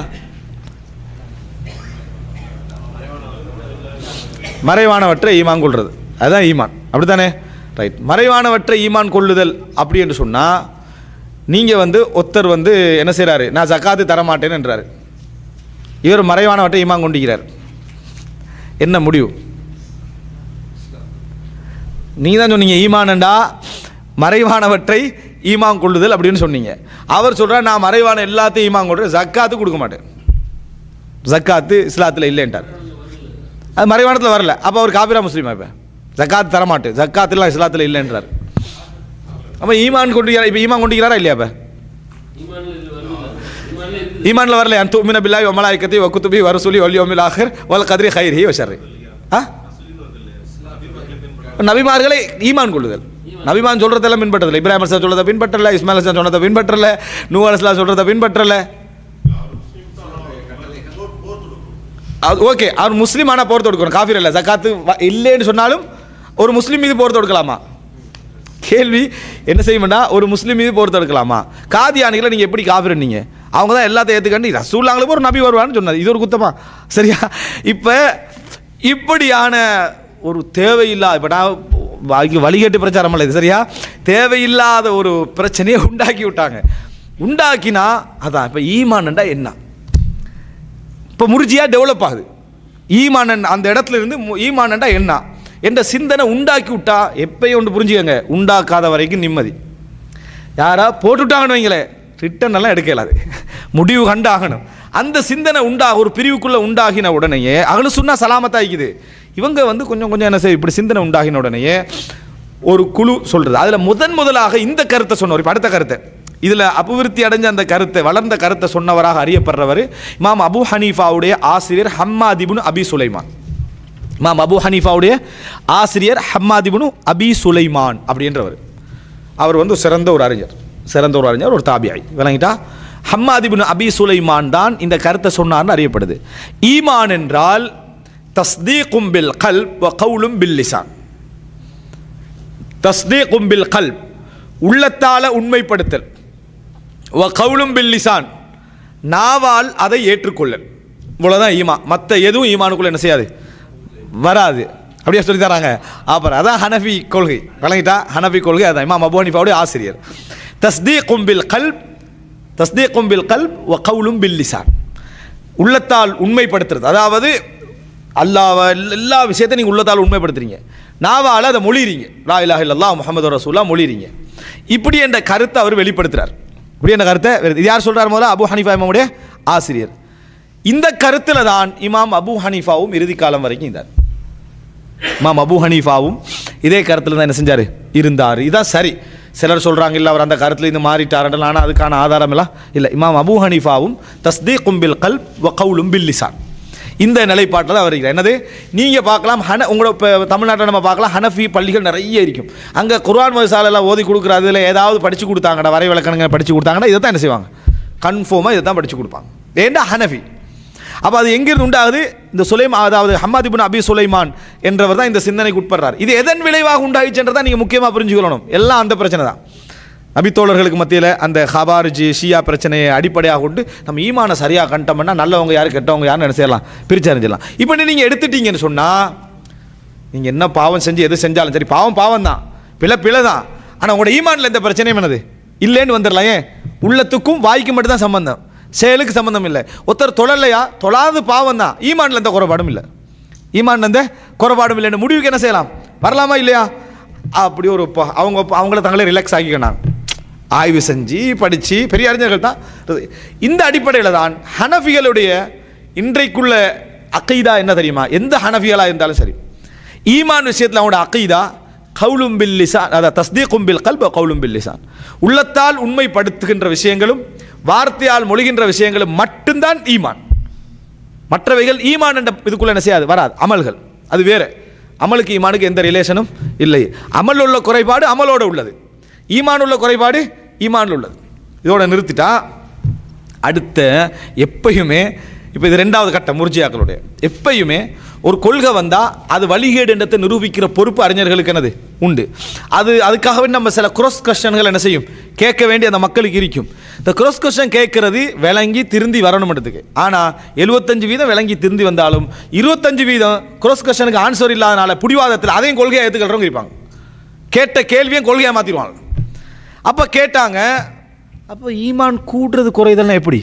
S2: மறைவானவற்றை ஈமான் கொள்வது அதுதான் ஈமான் அப்படித்தானே ரைட் மறைவானவற்றை ஈமான் கொள்ளுதல் அப்படி என்று சொன்னால் நீங்கள் வந்து ஒருத்தர் வந்து என்ன செய்கிறாரு நான் ஜக்காத்து தரமாட்டேன்னு என்றாரு இவர் மறைவானவற்றை ஈமான் கொண்டிருக்கிறார் என்ன முடிவு நீங்கள் தான் சொன்னீங்க ஈமானண்டா மறைவானவற்றை ஈமான் கொள்ளுதல் அப்படின்னு சொன்னீங்க அவர் சொல்கிறார் நான் மறைவான எல்லாத்தையும் ஈமான் கொள்றேன் ஜக்காத்து கொடுக்க மாட்டேன் ஜக்காத்து இஸ்லாத்தில் இல்லைன்ட்டார் அது மறைவானத்தில் வரல அப்போ அவர் காபிரா முஸ்லீமா இப்போ ஜக்காத்து தரமாட்டேன் ஜக்காத்துலாம் இஸ்லாத்தில் இல்லைன்றார் அப்போ ஈமான் கொண்டிருக்கிறார் இப்போ ஈமான் கொண்டிருக்கிறாரா இல்லையா இப்போ
S3: ஈமான்ல
S2: ஈமான்ல வரல அன் துமின பில்லாஹி வ மலாயிகத்தி வ குதுபி வ ரசூலி வல் யௌமில் ஆখির வல் கத்ரி கைரிஹி வ ஷர்ரி ஆ நபிமார்களை ஈமான் கொள்ளுதல் நபிமான் சொல்றதெல்லாம் பின்பற்றல இப்ராஹிம் அலிஸ்லாம் சொல்றதை பின்பற்றல இஸ்மாயில் அலிஸ்லாம் சொன்னதை பின்பற்றல நூ அலிஸ்லாம் சொல்றதை பின்பற்றல அது ஓகே அவர் முஸ்லீம் ஆனால் போர் தொடுக்கணும் காஃபிர் இல்லை ஜக்காத்து வ- இல்லைன்னு சொன்னாலும் ஒரு முஸ்லீம் மீது போர் தொடுக்கலாமா கேள்வி என்ன செய்யும்னா ஒரு முஸ்லீம் மீது போர் தொடுக்கலாமா காதியானிகளை நீங்கள் எப்படி காஃபிர் நீங்க அவங்க தான் எல்லாத்தையும் ஏற்றுக்கண்டி ரசூல்லாங்களுக்கு ஒரு நபி வருவான்னு சொன்னார் இது ஒரு குத்தமா சரியா இப்போ இப்படியான ஒரு தேவையில்லா இப்போ நான் வாய்க்கு வழிகேட்டு பிரச்சாரம் இல்லை இது சரியா தேவையில்லாத ஒரு பிரச்சனையை உண்டாக்கி விட்டாங்க உண்டாக்கினா அதான் இப்போ ஈமான்டா என்ன இப்போ முறிச்சியாக டெவலப் ஆகுது ஈமானன் அந்த இடத்துல இருந்து மு- ஈமானன்டா என்ன என்ற சிந்தனை உண்டாக்கி விட்டா எப்பயும் ஒன்று புரிஞ்சுக்கங்க உண்டாக்காத வரைக்கும் நிம்மதி யாரா போட்டுவிட்டாங்கன்னு வைங்களேன் ரிட்டன் எல்லாம் எடுக்க இயலாது முடிவு கண்டு ஆகணும் அந்த சிந்தனை உண்டா ஒரு பிரிவுக்குள்ளே உண்டாகின உடனேயே அகலு சொன்னா சலாமத்தாய்க்குது இவங்க வந்து கொஞ்சம் கொஞ்சம் என்ன செய்ய இப்படி சிந்தனை உண்டாகின உடனேயே ஒரு குழு சொல்றது அதில் முதன் முதலாக இந்த கருத்தை சொன்னவர் இப்ப அடுத்த கருத்தை இதில் அபிவிருத்தி அடைஞ்ச அந்த கருத்தை வளர்ந்த கருத்தை சொன்னவராக அறியப்படுறவர் இமாம் அபு ஹனீஃபாவுடைய ஆசிரியர் ஹம்மாதிபுன் அபி சுலைமான் இமாம் அபு ஹனீஃபாவுடைய ஆசிரியர் ஹம்மாதிபுனு அபி சுலைமான் அப்படின்றவர் அவர் வந்து சிறந்த ஒரு அறிஞர் சிறந்த ஒரு அறிஞர் ஒரு தாபியாய் விளங்கிட்டா ஹம்மாதிபின் அபி சுலைமான் தான் இந்த கருத்தை சொன்னார்னு அறியப்படுது ஈமான் என்றால் தஸ்தீகும் பில் கல் வ கவுலும் பில் லிசான் தஸ்தீகும் பில் கல் உள்ளத்தால உண்மைப்படுத்தல் வ கவுலும் பில் லிசான் நாவால் அதை ஏற்றுக்கொள்ளல் இவ்வளோதான் ஈமா மற்ற எதுவும் ஈமானுக்குள்ள என்ன செய்யாது வராது அப்படியே சொல்லி தராங்க அப்புறம் அதான் ஹனஃபி கொள்கை வழங்கிட்டா ஹனஃபி கொள்கை அதான் இமாம் அபு ஹனீஃபாவுடைய ஆசிரியர் தஸ்தீகும் பில் கல் தஸ்தீகும் பில் கல் வ கவுலும் பில் லிசான் உள்ளத்தால் உண்மைப்படுத்துறது அதாவது அல்லாஹ் எல்லா விஷயத்தையும் நீங்கள் உள்ளத்தால் உண்மைப்படுத்துறீங்க நாவால் அதை மொழிறீங்க லா இலாஹ இல்லல்லாஹ் முஹம்மது ரசூல்லா மொழிறீங்க இப்படி என்ற கருத்தை அவர் வெளிப்படுத்துறார் இப்படி என்ற கருத்தை இது யார் சொல்றார் முதல்ல அபு ஹனீஃபா இமாமுடைய ஆசிரியர் இந்த கருத்தில் தான் இமாம் அபு ஹனீஃபாவும் இறுதி காலம் வரைக்கும் இருந்தார் இமாம் அபு ஹனீஃபாவும் இதே கருத்தில் தான் என்ன செஞ்சார் இருந்தார் இதான் சரி சிலர் சொல்கிறாங்க இல்லை அவர் அந்த கருத்தில் இருந்து மாறிட்டாரண்டல் ஆனால் அதுக்கான ஆதாரம் எல்லாம் இல்லை இமாம் அபு ஹனீஃபாவும் தஸ்தீக்கும் பில் கல் வ கவுலும் பில் லிசான் இந்த நிலைப்பாட்டில் தான் வருகிறார் என்னது நீங்கள் பார்க்கலாம் ஹன உங்களோட இப்போ தமிழ்நாட்டில் நம்ம பார்க்கலாம் ஹனஃபி பள்ளிகள் நிறைய இருக்கும் அங்கே குர்ஆன் மசாலெல்லாம் ஓதி கொடுக்குறதுல ஏதாவது படித்து கொடுத்தாங்கடா வரை விளக்கணங்க படித்து கொடுத்தாங்கன்னா இதை தான் என்ன செய்வாங்க கன்ஃபார்மாக இதை தான் படித்து கொடுப்பாங்க ஏண்டா ஹனஃபி அப்போ அது எங்கிருந்து உண்டாகுது இந்த சுலைமா அதாவது ஹம்மாதிபுன் அபி சுலைமான் என்றவர் தான் இந்த சிந்தனைக்கு உட்படுறார் இது எதன் விளைவாக உண்டாயிச்சுன்றதை நீங்கள் முக்கியமாக புரிஞ்சுக்கணும் எல்லாம் அந்த பிரச்சனை தான் நபித்தோழர்களுக்கு மத்தியில் அந்த ஹபாரிஜி ஷியா பிரச்சனையை அடிப்படையாக கொண்டு நம்ம ஈமான சரியாக கண்டோம்னா நல்லவங்க யார் கெட்டவங்க யாருன்னு என்ன செய்யலாம் பிரிச்சு அறிஞ்சிடலாம் இப்போ நீங்கள் எடுத்துட்டீங்கன்னு சொன்னால் நீங்கள் என்ன பாவம் செஞ்சு எது செஞ்சாலும் சரி பாவம் பாவம் தான் பிழை பிழை தான் ஆனால் உங்களோட ஈமானில் எந்த பிரச்சனையும் என்னது இல்லைன்னு வந்துடலாம் ஏன் உள்ளத்துக்கும் வாய்க்கு மட்டும் தான் சம்பந்தம் செயலுக்கு சம்பந்தம் இல்லை ஒருத்தர் தொழலையா தொழாது பாவம் தான் ஈமானில் எந்த குறைபாடும் இல்லை ஈமான் எந்த குறைபாடும் இல்லைன்னு முடிவுக்கு என்ன செய்யலாம் வரலாமா இல்லையா அப்படி ஒரு ப- அவங்க அவங்கள தங்களே ரிலாக்ஸ் ஆக்கிக்கினாங்க ஆய்வு செஞ்சு படித்து பெரிய அறிஞர்கள் தான் இந்த அடிப்படையில் தான் ஹனஃபிகளுடைய இன்றைக்குள்ள அக்கைதா என்ன தெரியுமா எந்த ஹனஃபிகளாக இருந்தாலும் சரி ஈமான் விஷயத்தில் அவனோட அக்கைதா கவுலும் பில் லிசான் அதாவது தஸ்தீக்கும் பில் கல்ப கவுலும் பில் லிசான் உள்ளத்தால் உண்மைப்படுத்துகின்ற விஷயங்களும் வார்த்தையால் மொழிகின்ற விஷயங்களும் மட்டும்தான் ஈமான் மற்றவைகள் ஈமான் என்ற இதுக்குள்ள என்ன செய்யாது வராது அமல்கள் அது வேற அமலுக்கு ஈமானுக்கு எந்த ரிலேஷனும் இல்லை அமல் உள்ள குறைபாடு அமலோட உள்ளது ஈமான் உள்ள குறைபாடு ஈமான் உள்ளது இதோட நிறுத்திட்டா அடுத்த எப்பயுமே இப்போ இது ரெண்டாவது கட்டம் முர்ஜியாக்களுடைய எப்பயுமே ஒரு கொள்கை வந்தால் அது வழிகேடு என்றதை நிரூபிக்கிற பொறுப்பு அறிஞர்களுக்கு என்னது உண்டு அது அதுக்காகவே நம்ம சில குரோஸ் கொஸ்டன்கள் என்ன செய்யும் கேட்க வேண்டிய அந்த மக்களுக்கு இருக்கும் இந்த குரோஸ் கொஸ்டன் கேட்கறது விளங்கி திருந்தி வரணும்ன்றதுக்கு ஆனால் எழுபத்தஞ்சு வீதம் விளங்கி திருந்தி வந்தாலும் இருபத்தஞ்சு வீதம் குரோஸ் கொஸ்டனுக்கு ஆன்சர் இல்லாதனால பிடிவாதத்தில் அதையும் கொள்கையை ஏற்றுக்கிறவங்க இருப்பாங்க கேட்ட கேள்வியும் கொள்கையை மாற்றிடுவாங்க அப்போ கேட்டாங்க அப்போ ஈமான் கூட்டுறது குறைதல்னா எப்படி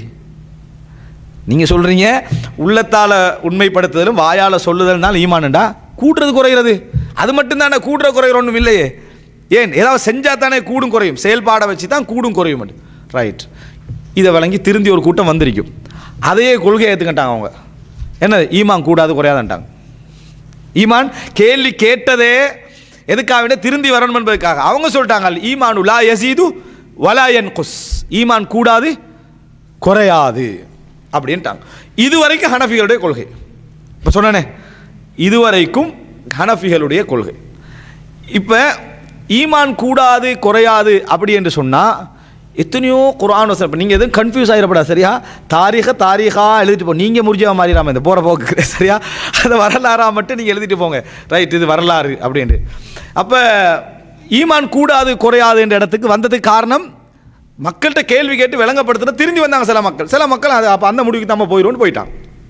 S2: நீங்கள் சொல்கிறீங்க உள்ளத்தால் உண்மைப்படுத்துதலும் வாயால் சொல்லுதல்னால ஈமானுண்டா கூட்டுறது குறைகிறது அது மட்டும்தானே கூட்டுற குறைகிற ஒன்றும் இல்லையே ஏன் ஏதாவது செஞ்சால் தானே கூடும் குறையும் செயல்பாடை வச்சு தான் கூடும் குறையும் ரைட் இதை விளங்கி திருந்தி ஒரு கூட்டம் வந்திருக்கும் அதையே கொள்கையை ஏற்றுக்கிட்டாங்க அவங்க என்னது ஈமான் கூடாது குறையாதுன்ட்டாங்க ஈமான் கேள்வி கேட்டதே எதுக்காக வேண்டிய திருந்தி வரணும் என்பதற்காக அவங்க சொல்லிட்டாங்க ஈமான் உலா யசீது வலா குஸ் ஈமான் கூடாது குறையாது அப்படின்ட்டாங்க இதுவரைக்கும் ஹனஃபிகளுடைய கொள்கை இப்போ சொன்னனே இதுவரைக்கும் ஹனஃபிகளுடைய கொள்கை இப்போ ஈமான் கூடாது குறையாது அப்படி என்று சொன்னால் எத்தனையோ குரான் வசனம் இப்போ நீங்கள் எதுவும் கன்ஃபியூஸ் ஆகிடப்படாது சரியா தாரீக தாரீகா எழுதிட்டு போ நீங்கள் முடிஞ்சாக மாறிடாம இந்த போகிற போக்கு சரியா அந்த வரலாறா மட்டும் நீங்கள் எழுதிட்டு போங்க ரைட் இது வரலாறு அப்படின்ட்டு அப்போ ஈமான் கூடாது குறையாதுன்ற இடத்துக்கு வந்ததுக்கு காரணம் மக்கள்கிட்ட கேள்வி கேட்டு விளங்கப்படுத்துன திரும்பி வந்தாங்க சில மக்கள் சில மக்கள் அது அப்போ அந்த முடிவுக்கு நம்ம போயிடும்னு போயிட்டாங்க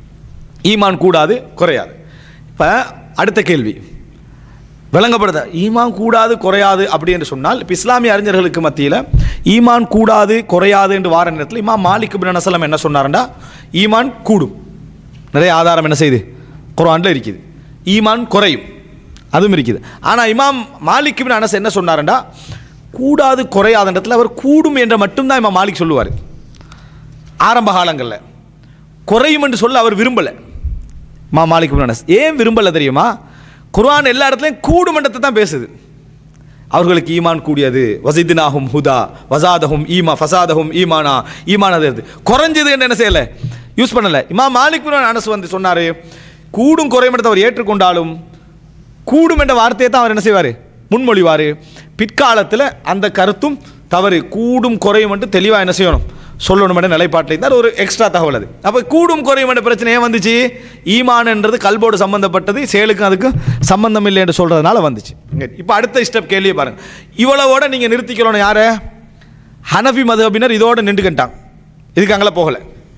S2: ஈமான் கூடாது குறையாது இப்போ அடுத்த கேள்வி விளங்கப்படுத ஈமான் கூடாது குறையாது அப்படி என்று சொன்னால் இப்போ இஸ்லாமிய அறிஞர்களுக்கு மத்தியில் ஈமான் கூடாது குறையாது என்று வார நேரத்தில் இமாம் மாலிக் பின் அனசலம் என்ன சொன்னார்டா ஈமான் கூடும் நிறைய ஆதாரம் என்ன செய்யுது குரான்ல இருக்குது ஈமான் குறையும் அதுவும் இருக்குது ஆனால் இமாம் மாலிக் பின் அனஸ் என்ன சொன்னார்டா கூடாது குறையாத இடத்துல அவர் கூடும் என்ற மட்டும்தான் இமாம் மாலிக் சொல்லுவார் ஆரம்ப காலங்களில் குறையும் என்று சொல்ல அவர் விரும்பலை மா மாலிக் பின் அனஸ் ஏன் விரும்பலை தெரியுமா குர்ஆன் எல்லா இடத்துலையும் கூடுமண்டத்தை தான் பேசுது அவர்களுக்கு ஈமான் கூடியது வசிதினாகும் ஹுதா வசாதஹும் ஈமா ஃபசாதஹும் ஈமானா ஈமானது அது குறைஞ்சது என்று என்ன செய்யலை யூஸ் பண்ணலை இமாம் மாலிக் பின் அனஸ் வந்து சொன்னார் கூடும் குறைமண்டத்தை அவர் ஏற்றுக்கொண்டாலும் கூடும் என்ற வார்த்தையை தான் அவர் என்ன செய்வார் முன்மொழிவார் பிற்காலத்தில் அந்த கருத்தும் தவறு கூடும் குறையும் என்று தெளிவாக என்ன செய்யணும் சொல்லணும் என்ற நிலைப்பாட்டில் இருந்தால் ஒரு எக்ஸ்ட்ரா தகவல் அது அப்போ கூடும் குறையும் என்ற பிரச்சனை ஏன் வந்துச்சு ஈமான்ன்றது கல்போடு சம்பந்தப்பட்டது செயலுக்கும் அதுக்கும் சம்பந்தம் இல்லை என்று சொல்கிறதுனால வந்துச்சு இப்போ அடுத்த ஸ்டெப் கேள்வியை பாருங்க இவ்வளவோட நீங்கள் நிறுத்திக்கணும் யாரை ஹனஃபி மதுஹபினர் இதோட நின்றுக்கிட்டாங்க இதுக்கு அங்கே போகலை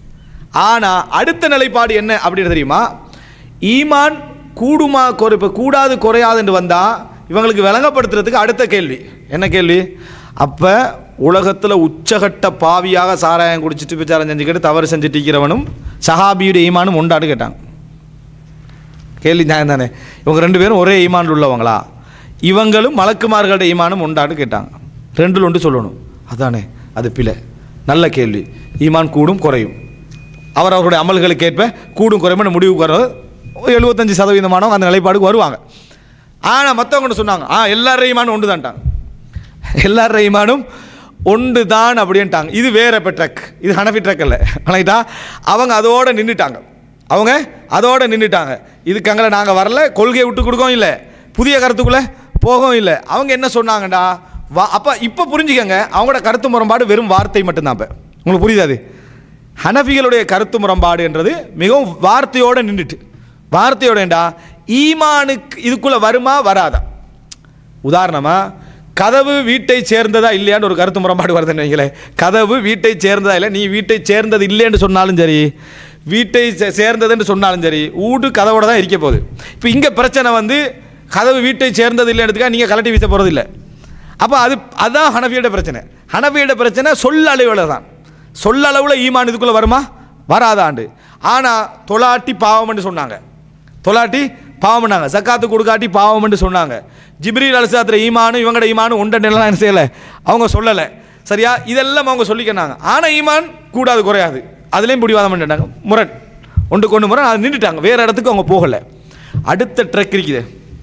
S2: ஆனால் அடுத்த நிலைப்பாடு என்ன அப்படின்னு தெரியுமா ஈமான் கூடுமா குறை இப்போ கூடாது குறையாது என்று வந்தால் இவங்களுக்கு விளங்கப்படுத்துறதுக்கு அடுத்த கேள்வி என்ன கேள்வி அப்போ உலகத்தில் உச்சகட்ட பாவியாக சாராயம் குடிச்சிட்டு விசாரம் செஞ்சுக்கிட்டு தவறு செஞ்சுட்டு இருக்கிறவனும் சஹாபியுடைய ஈமானும் உண்டான்னு கேட்டாங்க கேள்வி நியாயம் தானே இவங்க ரெண்டு பேரும் ஒரே ஈமான் உள்ளவங்களா இவங்களும் மலக்குமார்களுடைய ஈமானும் உண்டான்னு கேட்டாங்க ரெண்டில் ஒன்று சொல்லணும் அதானே அது பிழை நல்ல கேள்வி ஈமான் கூடும் குறையும் அவர் அவருடைய அமல்களுக்கு ஏற்ப கூடும் குறையும்னு முடிவுக்கு வர எழுபத்தஞ்சு சதவீதமானவங்க அந்த நிலைப்பாடுக்கு வருவாங்க ஆனால் மற்றவங்க ஒன்று சொன்னாங்க ஆ எல்லார் ஈமானும் ஒன்று தான்ட்டாங்க எல்லார் ஈமானும் ஒன்று தான் அப்படின்ட்டாங்க இது வேற இப்போ ட்ரக் இது ஹனஃபி ட்ரக் இல்லை வணங்கிட்டா அவங்க அதோட நின்றுட்டாங்க அவங்க அதோட நின்றுட்டாங்க இதுக்கு அங்கே நாங்கள் வரல கொள்கையை விட்டு கொடுக்கவும் இல்லை புதிய கருத்துக்குள்ளே போகவும் இல்லை அவங்க என்ன சொன்னாங்கடா வா அப்போ இப்போ புரிஞ்சுக்கங்க அவங்களோட கருத்து முரண்பாடு வெறும் வார்த்தை மட்டும்தான் இப்போ உங்களுக்கு புரியுது அது ஹனஃபிகளுடைய கருத்து முரண்பாடு என்றது மிகவும் வார்த்தையோட நின்றுட்டு வார்த்தையோடண்டா ஈமானுக்கு இதுக்குள்ளே வருமா வராதா உதாரணமா கதவு வீட்டை சேர்ந்ததா இல்லையான்னு ஒரு கருத்து முரண்பாடு வருதுன்னு வைங்களேன் கதவு வீட்டை சேர்ந்ததா இல்லை நீ வீட்டை சேர்ந்தது இல்லைன்னு சொன்னாலும் சரி வீட்டை சே- சேர்ந்ததுன்னு சொன்னாலும் சரி வீடு கதவோட தான் இருக்க போகுது இப்போ இங்கே பிரச்சனை வந்து கதவு வீட்டை சேர்ந்தது இல்லைன்றதுக்காக நீங்கள் கலட்டி வீச போகிறது இல்லை அப்போ அது அதுதான் ஹனஃபியோட பிரச்சனை ஹனஃபியோட பிரச்சனை சொல்ல அளவில் தான் சொல்ல அளவில் ஈமான் இதுக்குள்ளே வருமா வராதாண்டு ஆனால் தொலாட்டி பாவம்னு சொன்னாங்க தொலாட்டி பாவம் பண்ணாங்க சக்காத்து கொடுக்காட்டி பாவம்னு சொன்னாங்க ஜிப்ரீல் அலிசாத்திர ஈமானும் இவங்கட ஈமானும் ஒன்றெல்லாம் என்ன செய்யலை அவங்க சொல்லலை சரியா இதெல்லாம் அவங்க சொல்லிக்கினாங்க ஆனால் ஈமான் கூடாது குறையாது அதுலேயும் பிடிவாதம் பண்ணிட்டாங்க முரண் ஒன்று கொண்டு முரண் அது நின்றுட்டாங்க வேறு இடத்துக்கு அவங்க போகலை அடுத்த ட்ரெக் இருக்குது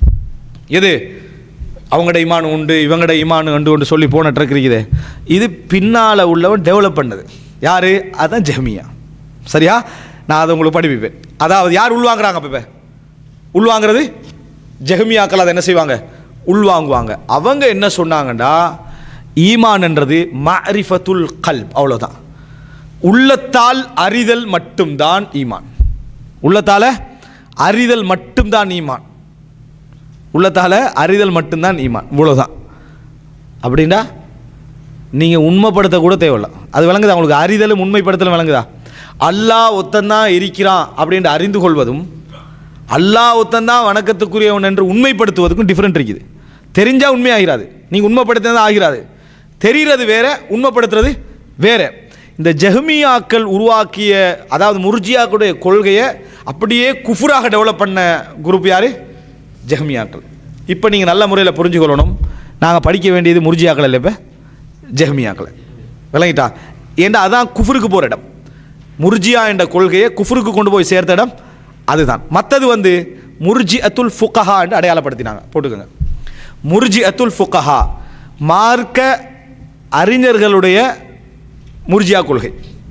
S2: எது அவங்களோட இமான் உண்டு இவங்களோட இமான் உண்டு உண்டு சொல்லி போன ட்ரக் இருக்குது இது பின்னால் உள்ளவன் டெவலப் பண்ணது யார் அதுதான் ஜெமியா சரியா நான் அதை உங்களுக்கு படிப்பிப்பேன் அதாவது யார் உள்வாங்குறாங்க அப்போ இப்போ உள்வாங்கிறது ஜெஹமியாக்கள் அதை என்ன செய்வாங்க உள்வாங்குவாங்க அவங்க என்ன சொன்னாங்கண்டா ஈமான்ன்றது மரிஃபத்துல் கல்ப் அவ்வளோதான் உள்ளத்தால் அறிதல் மட்டும்தான் ஈமான் உள்ளத்தால் அறிதல் மட்டும்தான் ஈமான் உள்ளத்தால் அறிதல் மட்டும்தான் ஈமான் இவ்வளோதான் அப்படின்னா நீங்கள் உண்மைப்படுத்த கூட தேவையில்ல அது விளங்குதா உங்களுக்கு அறிதலும் உண்மைப்படுத்தலும் விளங்குதா அல்லாஹ் ஒத்தந்தான் இருக்கிறான் அப்படின்ட்டு அறிந்து கொள்வதும் அல்லாஹ் ஒத்தந்தான் வணக்கத்துக்குரியவன் என்று உண்மைப்படுத்துவதுக்கும் டிஃப்ரெண்ட் இருக்குது தெரிஞ்சால் உண்மையாகிறாது நீங்கள் உண்மைப்படுத்தினது ஆகிறாது தெரிகிறது வேற உண்மைப்படுத்துறது வேற இந்த ஜெஹ்மியாக்கள் உருவாக்கிய அதாவது முர்ஜியாக்களுடைய கொள்கையை அப்படியே குஃபுராக டெவலப் பண்ண குரூப் யார் ஜெஹ்மியாக்கள் இப்போ நீங்கள் நல்ல முறையில் புரிஞ்சுக்கொள்ளணும் நாங்கள் படிக்க வேண்டியது முர்ஜியாக்கள் இல்லை இப்போ ஜெஹ்மியாக்களை விளங்கிட்டா ஏண்டா அதான் குஃபுருக்கு போகிற இடம் முர்ஜியா என்ற கொள்கையை குஃபுருக்கு கொண்டு போய் சேர்த்த இடம் அதுதான் மற்றது வந்து முர்ஜி அத்துல் ஃபுக்கஹா என்று அடையாளப்படுத்தினாங்க போட்டுக்கோங்க முர்ஜி அத்துல் ஃபுக்கஹா மார்க்க அறிஞர்களுடைய முர்ஜியா கொள்கை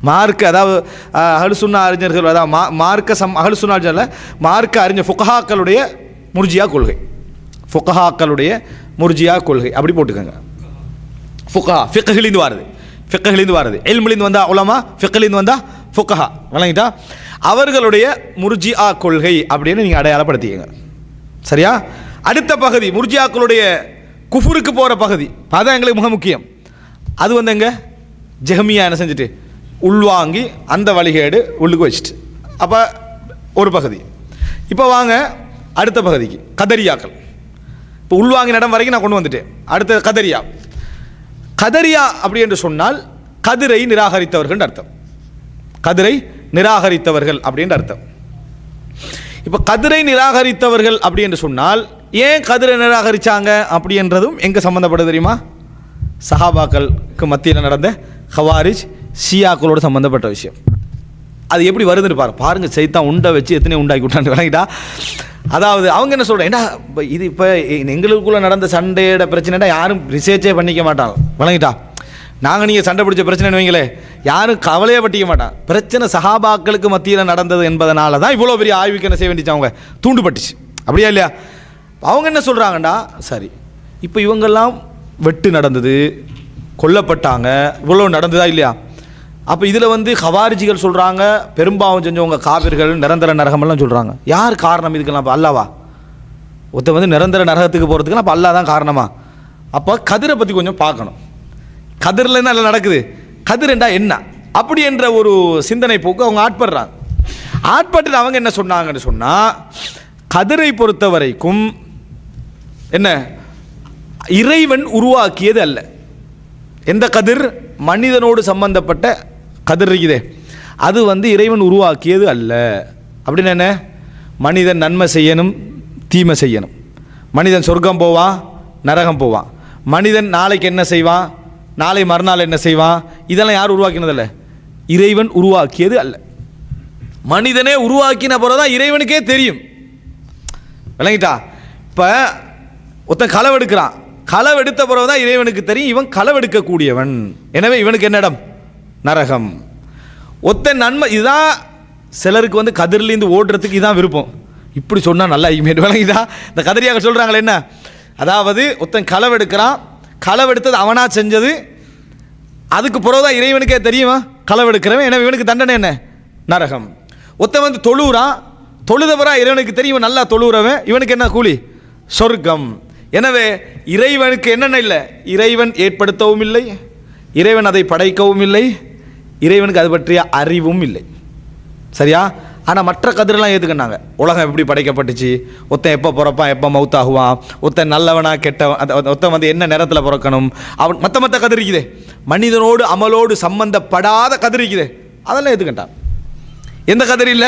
S2: மார்க்க அதாவது அகலுசுன்னா அறிஞர்கள் அதாவது மா மார்க்க சம் அகலுசுன்னா அறிஞர்ல மார்க்க அறிஞர் ஃபுகஹாக்களுடைய முர்ஜியா கொள்கை ஃபுகஹாக்களுடைய முர்ஜியா கொள்கை அப்படி போட்டுக்கோங்க ஃபுகஹா ஃபிக்ஹிலிந்து வருது ஃபிக்ஹிலிந்து வருது எல்மிலிந்து வந்தா உலமா ஃபிக்ஹிலிந்து வந்தா ஃபுகஹா வழங்கிட்டா அவர்களுடைய முர்ஜியா கொள்கை அப்படின்னு நீங்கள் அடையாளப்படுத்திக்கங்க சரியா அடுத்த பகுதி முர்ஜியாக்களுடைய குஃபுருக்கு போகிற பகுதி அதான் எங்களுக்கு மிக முக்கியம் அது வந்து எங்க ஜெஹமியா என்ன செஞ்சுட்டு உள்வாங்கி அந்த வழிகேடு உள்ளுக்கு வச்சுட்டு அப்போ ஒரு பகுதி இப்போ வாங்க அடுத்த பகுதிக்கு கதரியாக்கள் இப்போ உள்வாங்கின இடம் வரைக்கும் நான் கொண்டு வந்துட்டேன் அடுத்த கதரியா கதரியா அப்படி என்று சொன்னால் கதிரை நிராகரித்தவர்கள் அர்த்தம் கதிரை நிராகரித்தவர்கள் அப்படின்ற அர்த்தம் இப்போ கதிரை நிராகரித்தவர்கள் அப்படி என்று சொன்னால் ஏன் கதிரை நிராகரிச்சாங்க அப்படி என்றதும் எங்கே சம்மந்தப்படுது தெரியுமா சஹாபாக்களுக்கு மத்தியில் நடந்த ஹவாரிஜ் ஷியாக்களோடு சம்மந்தப்பட்ட விஷயம் அது எப்படி வருதுன்னு பாரு பாருங்க சைத்தான் உண்டை வச்சு எத்தனை உண்டாக்கி விட்டான்னு விளங்கிட்டா அதாவது அவங்க என்ன சொல்கிறேன் ஏண்டா இப்போ இது இப்போ எங்களுக்குள்ளே நடந்த சண்டையோட பிரச்சனைடா யாரும் ரிசர்ச்சே பண்ணிக்க மாட்டாங்க விளங்கிட்டா நாங்கள் நீங்கள் சண்டை பிடிச்ச பிரச்சனைன்னு வைங்களே யாரும் கவலையே பட்டிக்க மாட்டான் பிரச்சனை சஹாபாக்களுக்கு மத்தியில் நடந்தது என்பதனால தான் இவ்வளோ பெரிய ஆய்வுக்கு என்ன செய்ய வேண்டிச்சு அவங்க தூண்டுபட்டுச்சு அப்படியா இல்லையா அவங்க என்ன சொல்கிறாங்கடா சரி இப்போ இவங்கெல்லாம் வெட்டு நடந்தது கொல்லப்பட்டாங்க இவ்வளோ நடந்ததா இல்லையா அப்போ இதில் வந்து ஹவாரிஜிகள் சொல்கிறாங்க பெரும்பாவம் செஞ்சவங்க காவிர்கள் நிரந்தர நரகமெல்லாம் சொல்கிறாங்க யார் காரணம் இதுக்கெல்லாம் அப்போ அல்லாவா ஒருத்தன் வந்து நிரந்தர நரகத்துக்கு போகிறதுக்குலாம் அப்போ அல்லா தான் காரணமா அப்போ கதிரை பற்றி கொஞ்சம் பார்க்கணும் கதிரில் என்ன எல்லாம் நடக்குது கதிர்ண்டா என்ன அப்படி என்ற ஒரு சிந்தனை போக்கு அவங்க ஆட்படுறாங்க ஆட்பட்டு அவங்க என்ன சொன்னாங்கன்னு சொன்னால் கதிரை பொறுத்த வரைக்கும் என்ன இறைவன் உருவாக்கியது அல்ல எந்த கதிர் மனிதனோடு சம்பந்தப்பட்ட கதிர் இருக்குதே அது வந்து இறைவன் உருவாக்கியது அல்ல அப்படின்னு என்ன மனிதன் நன்மை செய்யணும் தீமை செய்யணும் மனிதன் சொர்க்கம் போவான் நரகம் போவான் மனிதன் நாளைக்கு என்ன செய்வான் நாளை மறுநாள் என்ன செய்வான் இதெல்லாம் யார் உருவாக்கினதில்ல இறைவன் உருவாக்கியது அல்ல மனிதனே உருவாக்கின பிறகு தான் இறைவனுக்கே தெரியும் விளங்கிட்டா இப்போ ஒருத்தன் களவெடுக்கிறான் களவெடுத்த பிறகு தான் இறைவனுக்கு தெரியும் இவன் களவெடுக்கக்கூடியவன் எனவே இவனுக்கு என்ன இடம் நரகம் ஒத்தன் நன்மை இதுதான் சிலருக்கு வந்து கதிர்லேருந்து ஓடுறதுக்கு இதான் விருப்பம் இப்படி சொன்னால் நல்லா இமேட் விளங்கிட்டா இந்த கதிரியாக சொல்கிறாங்களே என்ன அதாவது ஒருத்தன் களவெடுக்கிறான் களவெடுத்தது அவனா செஞ்சது அதுக்கு பிறகுதான் இறைவனுக்கே தெரியுமா களவெடுக்கிறவன் எனவே இவனுக்கு தண்டனை என்ன நரகம் ஒருத்தன் வந்து தொழுகிறான் தொழுதவரா இறைவனுக்கு தெரியும் இவன் நல்லா தொழுகிறவன் இவனுக்கு என்ன கூலி சொர்க்கம் எனவே இறைவனுக்கு என்னென்ன இல்லை இறைவன் ஏற்படுத்தவும் இல்லை இறைவன் அதை படைக்கவும் இல்லை இறைவனுக்கு அது பற்றிய அறிவும் இல்லை சரியா ஆனால் மற்ற கதிரெல்லாம் ஏற்றுக்கினாங்க உலகம் எப்படி படைக்கப்பட்டுச்சு ஒருத்தன் எப்போ பிறப்பான் எப்போ மவுத்தாகுவான் ஒருத்தன் நல்லவனா கெட்டவன் அந்த ஒருத்தன் வந்து என்ன நேரத்தில் பிறக்கணும் அவன் மற்ற மற்ற கதிர் இருக்குதே மனிதனோடு அமலோடு சம்பந்தப்படாத கதிர் இருக்குதே அதெல்லாம் ஏற்றுக்கிட்டான் எந்த கதிர் இல்லை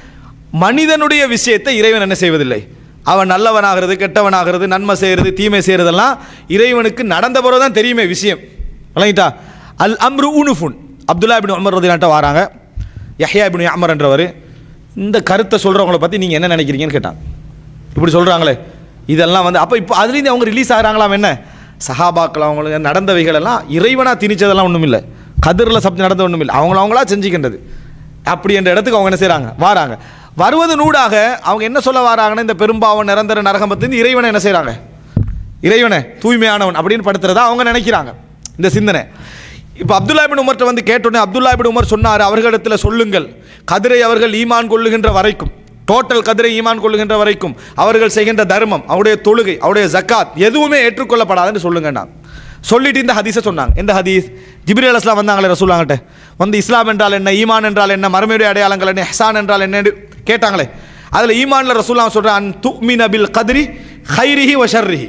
S2: மனிதனுடைய விஷயத்தை இறைவன் என்ன செய்வதில்லை அவன் நல்லவனாகிறது கெட்டவனாகிறது நன்மை செய்கிறது தீமை செய்கிறதெல்லாம் இறைவனுக்கு நடந்த பிறகு தான் தெரியுமே விஷயம் விளங்கிட்டா அல் அம்ரு உனுஃபுன் அப்துல்லா இபின் உமர் ரதிலான்ட்ட வராங்க யஹ்யா இபின் அமர் என்றவர் இந்த கருத்தை சொல்கிறவங்கள பற்றி நீங்கள் என்ன நினைக்கிறீங்கன்னு கேட்டாங்க இப்படி சொல்கிறாங்களே இதெல்லாம் வந்து அப்போ இப்போ அதுலேருந்து அவங்க ரிலீஸ் ஆகிறாங்களாம் என்ன சஹாபாக்கள் அவங்களுக்கு நடந்தவைகள் எல்லாம் இறைவனாக திணிச்சதெல்லாம் ஒன்றும் இல்லை கதிரில் சப்தி நடந்த ஒன்றும் இல்லை அவங்கள அவங்களா செஞ்சுக்கின்றது அப்படி என்ற இடத்துக்கு அவங்க என்ன செய்கிறாங்க வாராங்க வருவது நூடாக அவங்க என்ன சொல்ல வராங்கன்னா இந்த பெரும்பாவன் நிரந்தர நரகம் பற்றி இறைவனை என்ன செய்கிறாங்க இறைவனை தூய்மையானவன் அப்படின்னு படுத்துறதா அவங்க நினைக்கிறாங்க இந்த சிந்தனை இப்போ அப்துல்லா பின் உமர்கிட்ட வந்து கேட்டோன்னே அப்துல்லா பின் உமர் சொன்னார் அவர்களிடத்தில் சொல்லுங்கள் கதிரை அவர்கள் ஈமான் கொள்ளுகின்ற வரைக்கும் டோட்டல் கதிரை ஈமான் கொள்ளுகின்ற வரைக்கும் அவர்கள் செய்கின்ற தர்மம் அவருடைய தொழுகை அவருடைய ஜக்காத் எதுவுமே ஏற்றுக்கொள்ளப்படாதுன்னு சொல்லுங்கண்ணா சொல்லிட்டு இந்த ஹதீஸை சொன்னாங்க இந்த ஹதீஸ் ஜிப்ரி அலுவலாம் வந்தாங்களே ரசூலாங்கிட்ட வந்து இஸ்லாம் என்றால் என்ன ஈமான் என்றால் என்ன மறுமையுடைய அடையாளங்கள் என்ன ஹெசான் என்றால் என்ன கேட்டாங்களே அதில் ஈமான்ல ரசூல்லா சொல்கிறான் துமின பில் கதிரி ஹைரிஹி வஷர்ரிஹி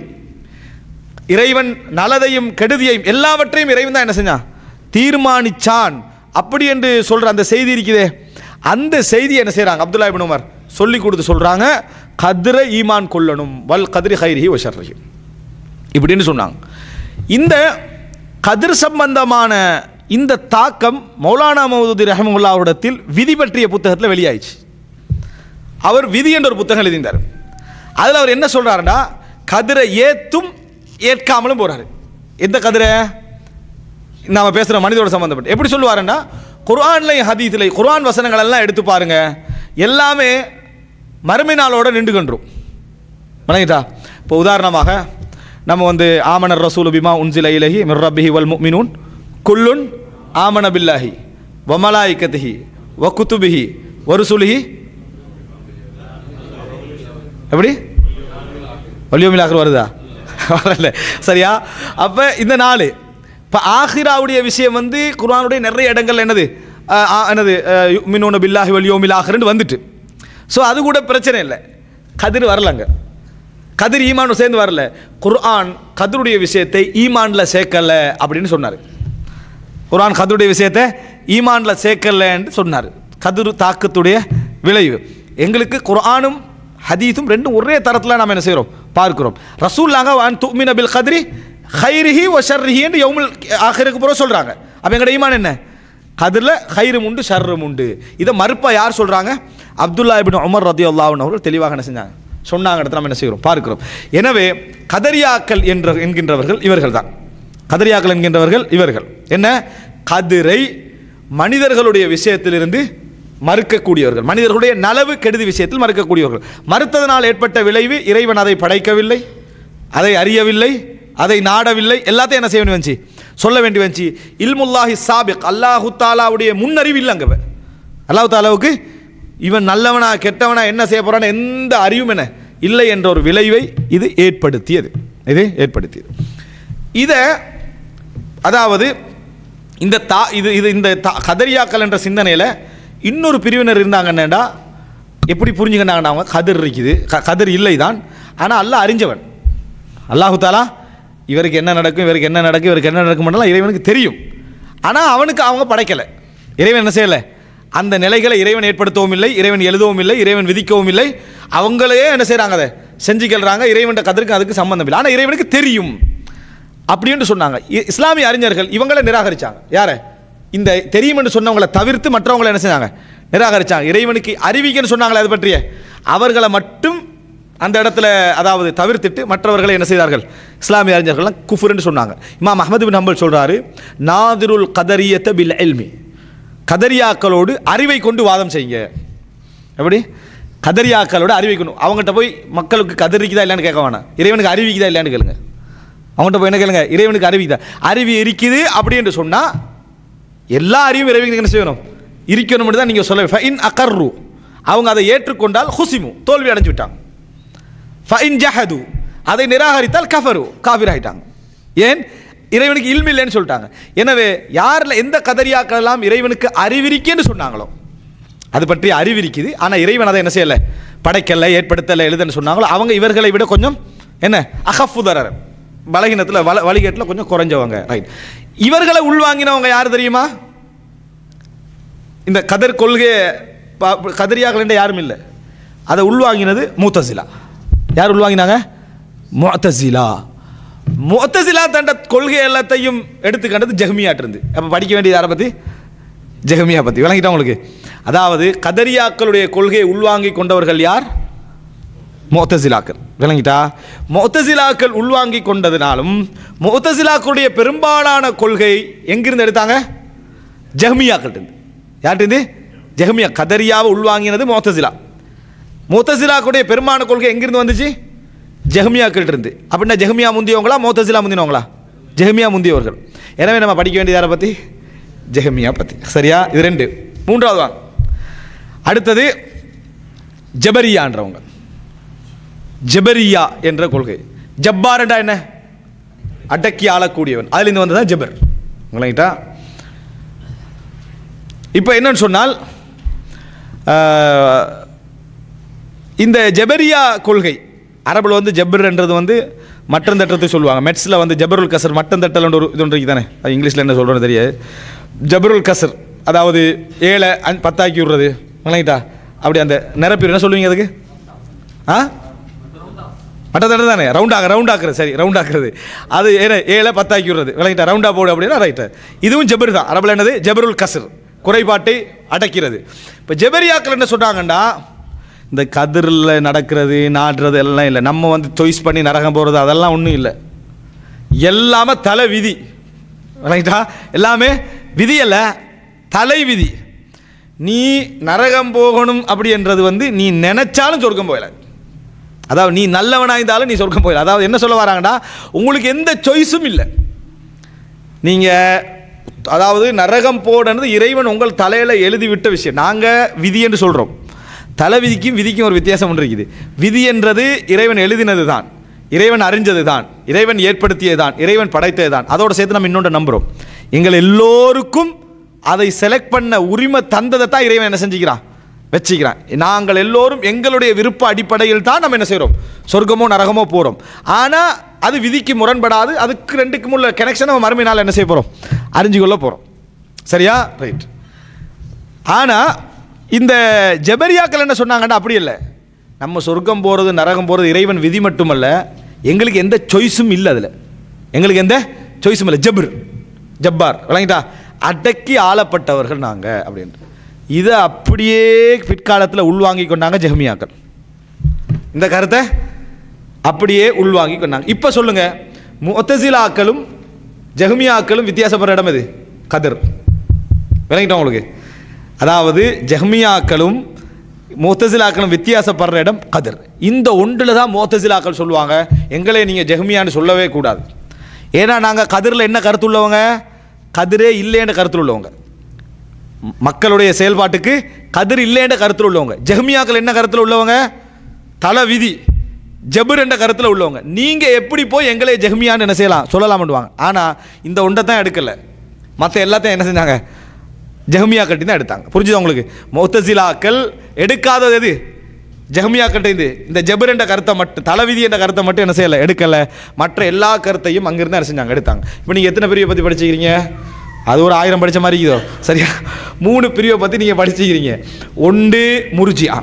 S2: இறைவன் நலதையும் கெடுதியையும் எல்லாவற்றையும் இறைவன் தான் என்ன செஞ்சான் தீர்மானிச்சான் அப்படி என்று சொல்ற அந்த செய்தி இருக்குதே அந்த செய்தி என்ன செய்றாங்க அப்துல்லா இப்னு உமர் சொல்லி கொடுத்து சொல்றாங்க கதிர ஈமான் கொள்ளணும் வல் கதிரி ஹைரிஹி வஷர்ரிஹி இப்படின்னு சொன்னாங்க இந்த கதிர் சம்பந்தமான இந்த தாக்கம் மௌலானா மௌதூதி ரஹமுல்லாவிடத்தில் விதி பற்றிய புத்தகத்தில் வெளியாயிடுச்சு அவர் விதி என்ற ஒரு புத்தகம் எழுதியிருந்தார் அதில் அவர் என்ன சொல்றாருன்னா கதிரை ஏத்தும் ஏற்காமலும் போறாரு எந்த கதிரை நாம பேசுகிற மனிதோட சம்பந்தப்பட்டு எப்படி சொல்லுவாருன்னா குர்ஆன்லையும் ஹதீஸ்லை குர்ஆன் வசனங்கள் எல்லாம் எடுத்து பாருங்க எல்லாமே மறுமை நாளோட நின்று கண்டுரும் வணங்கிட்டா இப்போ உதாரணமாக நம்ம வந்து ஆமனர் ரசூல் பிமா உன்சில இலஹி மிர் ரப்பிஹி வல் முஃமினூன் குல்லுன் ஆமன பில்லாஹி வமலாயிக்கத்திஹி வ குத்துபிஹி வருசுலிஹி எப்படி வலியோமிலாக்கர் வருதா வரல சரியா அப்போ இந்த நாள் இப்போ ஆஹிராவுடைய விஷயம் வந்து குர்ஆனுடைய நிறைய இடங்கள் என்னது அஹ், ஆ, என்னது மின்னோன பில்லாஹி வலியோமில் ஆஹிரன்னு வந்துட்டு ஸோ அது கூட பிரச்சனை இல்லை கதிர் வரலங்க கதிர் ஈமான் சேர்ந்து வரல குர்ஆன் கதிருடைய விஷயத்தை ஈமான்ல சேர்க்கல அப்படின்னு சொன்னார் குர்ஆன் கதருடைய விஷயத்தை ஈமான்ல சேர்க்கலன்னு சொன்னார் கதிர் தாக்கத்துடைய விளைவு எங்களுக்கு குர்ஆனும் ஹதீஸும் ரெண்டும் ஒரே தரத்தில் நாம் என்ன செய்கிறோம் பார்க்கிறோம் ரசூல்லாங்க வான் துமின பில் கதிரி ஹைரிஹி ஒ ஷர்ரிஹின்னு யௌமுல் ஆஹிருக்கு புறம் சொல்கிறாங்க அப்போ எங்களோட ஈமான் என்ன கதிரில் ஹைரும் உண்டு ஷர்ரும் உண்டு இதை மறுப்பா யார் சொல்கிறாங்க அப்துல்லா இபின் உமர் ரதி அல்லாஹன் அவர்கள் தெளிவாக என்ன செஞ்சாங்க சொன்னாங்க இடத்துல நம்ம என்ன செய்கிறோம் பார்க்கிறோம் எனவே கதரியாக்கள் என்ற என்கின்றவர்கள் இவர்கள் தான் கதரியாக்கள் என்கின்றவர்கள் இவர்கள் என்ன கதிரை மனிதர்களுடைய விஷயத்திலிருந்து மறுக்கக்கூடியவர்கள் மனிதர்களுடைய நலவு கெடுதி விஷயத்தில் மறுக்கக்கூடியவர்கள் மறுத்ததனால் ஏற்பட்ட விளைவு இறைவன் அதை படைக்கவில்லை அதை அறியவில்லை அதை நாடவில்லை எல்லாத்தையும் என்ன செய்ய வேண்டி வந்துச்சு சொல்ல வேண்டி வந்துச்சு இல்முல்லாஹி சாபிக் அல்லாஹு தாலாவுடைய முன்னறிவு இல்லைங்க இப்ப. அல்லாஹ் தாலாவுக்கு இவன் நல்லவனா கெட்டவனா என்ன செய்ய போறான்னு எந்த அறிவும் என்ன இல்லை என்ற ஒரு விளைவை இது ஏற்படுத்தியது இது ஏற்படுத்தியது இதை அதாவது இந்த தா இது இது இந்த தா கதரியாக்கள் என்ற சிந்தனையில் இன்னொரு பிரிவினர் இருந்தாங்கன்னாடா எப்படி புரிஞ்சுக்கிட்டாங்கன்னா அவங்க கதிர் இருக்குது க- கதிர் இல்லை தான் ஆனால் அல்லாஹ் அறிஞ்சவன் அல்லாஹு தாலா இவருக்கு என்ன நடக்கும் இவருக்கு என்ன நடக்கும் இவருக்கு என்ன நடக்கும் இறைவனுக்கு தெரியும் ஆனால் அவனுக்கு அவங்க படைக்கலை இறைவன் என்ன செய்யலை அந்த நிலைகளை இறைவன் ஏற்படுத்தவும் இல்லை இறைவன் எழுதவும் இல்லை இறைவன் விதிக்கவும் இல்லை அவங்களே என்ன செய்கிறாங்க அதை செஞ்சுக்கிறாங்க இறைவன் கதிருக்கு அதுக்கு சம்பந்தம் இல்லை ஆனால் இறைவனுக்கு தெரியும் அப்படின்னு சொன்னாங்க இ- இஸ்லாமிய அறிஞர்கள் இவங்களை நிராகரிச்சாங்க யாரை இந்த தெரியும்னு சொன்னவங்களை தவிர்த்து மற்றவங்களை என்ன செஞ்சாங்க நிராகரிச்சாங்க இறைவனுக்கு அறிவிக்கன்னு சொன்னாங்களே அது பற்றிய அவர்களை மட்டும் அந்த இடத்துல அதாவது தவிர்த்துட்டு மற்றவர்களை என்ன செய்தார்கள் இஸ்லாமிய அறிஞர்கள்லாம் குஃபுர்னு சொன்னாங்க இமாம் அஹமது பின் ஹம்பல் சொல்றாரு நாதிருல் கதரியத்த பில் எல்மி கதரியாக்களோடு அறிவை கொண்டு வாதம் செய்யுங்க எப்படி கதரியாக்களோட அறிவை கொண்டு அவங்ககிட்ட போய் மக்களுக்கு கதறிக்குதா இல்லையான்னு கேட்க வேணாம் இறைவனுக்கு அறிவிக்குதா இல்லையான்னு கேளுங்க அவங்ககிட்ட போய் என்ன கேளுங்க இறைவனுக்கு அறிவிக்குதா அறிவு இருக்குது அப்படின்னு சொன்னால் எல்லா அறிவும் இறைவனுக்கு என்ன செய்யணும் இருக்கணும் தான் நீங்கள் சொல்ல ஃபைன் அகர்ரு அவங்க அதை ஏற்றுக்கொண்டால் ஹுசிமு தோல்வி அடைஞ்சு விட்டாங்க ஃபைன் ஜஹது அதை நிராகரித்தால் கஃபரு காஃபிர் ஆயிட்டாங்க ஏன் இறைவனுக்கு இல்மி இல்லைன்னு சொல்லிட்டாங்க எனவே யாரில் எந்த கதரியாக்கள் எல்லாம் இறைவனுக்கு அறிவிரிக்கேன்னு சொன்னாங்களோ அது பற்றி அறிவிரிக்குது ஆனால் இறைவன் அதை என்ன செய்யலை படைக்கல ஏற்படுத்தலை எழுதுன்னு சொன்னாங்களோ அவங்க இவர்களை விட கொஞ்சம் என்ன அகஃபுதரர் பலகீனத்தில் வல வழிகேட்டில் கொஞ்சம் குறைஞ்சவங்க ரைட் இவர்களை உள்வாங்கினவங்க யார் தெரியுமா இந்த கதர் கொள்கையை பா- கதரியாக்கள் யாரும் இல்லை அதை உள்வாங்கினது மூத்தசிலா யார் உள்வாங்கினாங்க முத்தசிலா முத்தசிலா தண்ட கொள்கை எல்லாத்தையும் எடுத்துக்கண்டது ஜெஹ்மியாட்டு இருந்து அப்போ படிக்க வேண்டியது யாரை பற்றி ஜெஹ்மியா பற்றி விளங்கிட்டா உங்களுக்கு அதாவது கதரியாக்களுடைய கொள்கையை உள்வாங்கி கொண்டவர்கள் யார் மொத்தசிலாக்கள் விளங்கிட்டா மொத்தசிலாக்கள் உள்வாங்கி கொண்டதினாலும் மொத்தசிலாக்களுடைய பெரும்பாலான கொள்கை எங்கிருந்து எடுத்தாங்க ஜெஹ்மியாக்கள் இருந்து யார்கிட்ட ஜெஹ்மியா கதரியாவை உள்வாங்கினது மொத்தசிலா மொத்தசிலாக்களுடைய பெரும்பாலான கொள்கை எங்கிருந்து வந்துச்சு ஜெஹ்மியாக்கள் இருந்து அப்படின்னா ஜெஹ்மியா முந்தியவங்களா மொத்தசிலா முந்தினவங்களா ஜெஹ்மியா முந்தியவர்கள் எனவே நம்ம படிக்க வேண்டியது யாரை பற்றி ஜெஹ்மியா பற்றி சரியா இது ரெண்டு மூன்றாவது வாங்க அடுத்தது ஜபரியான்றவங்க ஜபரியா என்ற கொள்கை ஜப்பார்டா என்ன அடக்கி ஆளக்கூடியவன் அதுலேருந்து வந்ததான் ஜபர் உங்கள்கிட்ட இப்போ என்னன்னு சொன்னால் ஆஹ், இந்த ஜபரியா கொள்கை அரபில் வந்து ஜபர்ன்றது வந்து மட்டம் தட்டுறது சொல்லுவாங்க மெட்ஸில் வந்து ஜபருல் கசர் மட்டம் தட்டல் ஒரு இது ஒன்று இருக்குது தானே அது இங்கிலீஷில் என்ன சொல்கிறோன்னு தெரியாது ஜபருல் கசர் அதாவது ஏழை அஞ்சு பத்தாக்கி விடுறது விளங்கிட்டா அப்படி அந்த நிரப்பி என்ன சொல்லுவீங்க அதுக்கு ஆ மட்ட தட்டு தானே ரவுண்ட் ஆக ரவுண்ட் ஆக்குறது சரி ரவுண்ட் ஆக்குறது அது ஏழை ஏழை பத்தாக்கி விடுறது விளங்கிட்டா ரவுண்டா போடு அப்படின்னா ரைட்டு இதுவும் ஜபர் தான் அரபில் என்னது ஜபருல் கசர் குறைபாட்டை அடக்கிறது இப்போ ஜெபரியாக்கள் என்ன சொல்கிறாங்கண்டா இந்த கதிரில் நடக்கிறது நாடுறது எல்லாம் இல்லை நம்ம வந்து சாய்ஸ் பண்ணி நரகம் போகிறது அதெல்லாம் ஒன்றும் இல்லை எல்லாமே தலை விதி ரைட்டா எல்லாமே விதி அல்ல தலைவிதி நீ நரகம் போகணும் அப்படின்றது வந்து நீ நினைச்சாலும் சொர்க்கம் போயிடாது அதாவது நீ நல்லவனாக இருந்தாலும் நீ சொர்க்கம் போயிடலாம் அதாவது என்ன சொல்ல வராங்கடா உங்களுக்கு எந்த சாய்ஸும் இல்லை நீங்கள் அதாவது நரகம் போடுறது இறைவன் உங்கள் தலையில் எழுதி விட்ட விஷயம் நாங்கள் விதி என்று சொல்கிறோம் தலை விதிக்கும் விதிக்கும் ஒரு வித்தியாசம் ஒன்று இருக்குது விதி என்றது இறைவன் எழுதினது தான் இறைவன் அறிஞ்சது தான் இறைவன் ஏற்படுத்தியது தான் இறைவன் படைத்தது தான் அதோடு சேர்த்து நம்ம இன்னொன்று நம்புகிறோம் எங்கள் எல்லோருக்கும் அதை செலக்ட் பண்ண உரிமை தந்ததை தான் இறைவன் என்ன செஞ்சுக்கிறான் வச்சுக்கிறான் நாங்கள் எல்லோரும் எங்களுடைய விருப்ப அடிப்படையில் தான் நம்ம என்ன செய்கிறோம் சொர்க்கமோ நரகமோ போகிறோம் ஆனால் அது விதிக்கு முரண்படாது அதுக்கு ரெண்டுக்கும் உள்ள கனெக்ஷன் நம்ம மறுமை நாள் என்ன செய்ய போகிறோம் அறிஞ்சு கொள்ள போகிறோம் சரியா ரைட் ஆனால் இந்த ஜெபரியாக்கள் என்ன சொன்னாங்கன்னா அப்படி இல்லை நம்ம சொர்க்கம் போகிறது நரகம் போகிறது இறைவன் விதி மட்டுமல்ல எங்களுக்கு எந்த சாய்ஸும் இல்லை அதில் எங்களுக்கு எந்த சாய்ஸும் இல்லை ஜபர் ஜப்பார் விளங்கிட்டா அடக்கி ஆளப்பட்டவர்கள் நாங்கள் அப்படின்ட்டு இதை அப்படியே பிற்காலத்தில் உள்வாங்கி கொண்டாங்க ஜெஹமியாக்கள் இந்த கருத்தை அப்படியே உள்வாங்கி கொண்டாங்க இப்போ சொல்லுங்க முத்தசிலாக்களும் ஜெஹமியாக்களும் வித்தியாசப்படுற இடம் எது கதிர் விளங்கிட்டோம் உங்களுக்கு அதாவது ஜெஹமியாக்களும் முத்தசிலாக்களும் வித்தியாசப்படுற இடம் கதிர் இந்த ஒன்றில் தான் முத்தசிலாக்கள் சொல்லுவாங்க எங்களை நீங்கள் ஜெஹமியான்னு சொல்லவே கூடாது ஏன்னா நாங்கள் கதிரில் என்ன கருத்து உள்ளவங்க கதிரே இல்லைன்ற கருத்தில் உள்ளவங்க ம- மக்களுடைய செயல்பாட்டுக்கு கதிர் இல்லைன்ற கருத்தில் உள்ளவங்க ஜெஹமியாக்கள் என்ன கருத்தில் உள்ளவங்க தல விதி ஜபர் என்ற கருத்தில் உள்ளவங்க நீங்கள் எப்படி போய் எங்களை ஜெஹமியான்னு என்ன செய்யலாம் சொல்லலாம்னுவாங்க ஆனால் இந்த ஒன்றை தான் எடுக்கலை மற்ற எல்லாத்தையும் என்ன செஞ்சாங்க ஜெஹமியாக்கட்டி தான் எடுத்தாங்க புரிஞ்சுதா உங்களுக்கு மொத்தசிலாக்கள் எடுக்காதது எது ஜெஹமியாக்கட்டை இது இந்த ஜபர் என்ற கருத்தை மட்டும் தலைவிதி என்ற கருத்தை மட்டும் என்ன செய்யலை எடுக்கலை மற்ற எல்லா கருத்தையும் அங்கிருந்து என்ன செஞ்சாங்க எடுத்தாங்க இப்போ நீங்கள் எத்தனை பிரிவை பற்றி படிச்சுக்கிறீங்க அது ஒரு ஆயிரம் படித்த மாதிரி இருக்குதோ சரியா மூணு பிரிவை பற்றி நீங்கள் படிச்சுக்கிறீங்க ஒன்று முர்ஜியா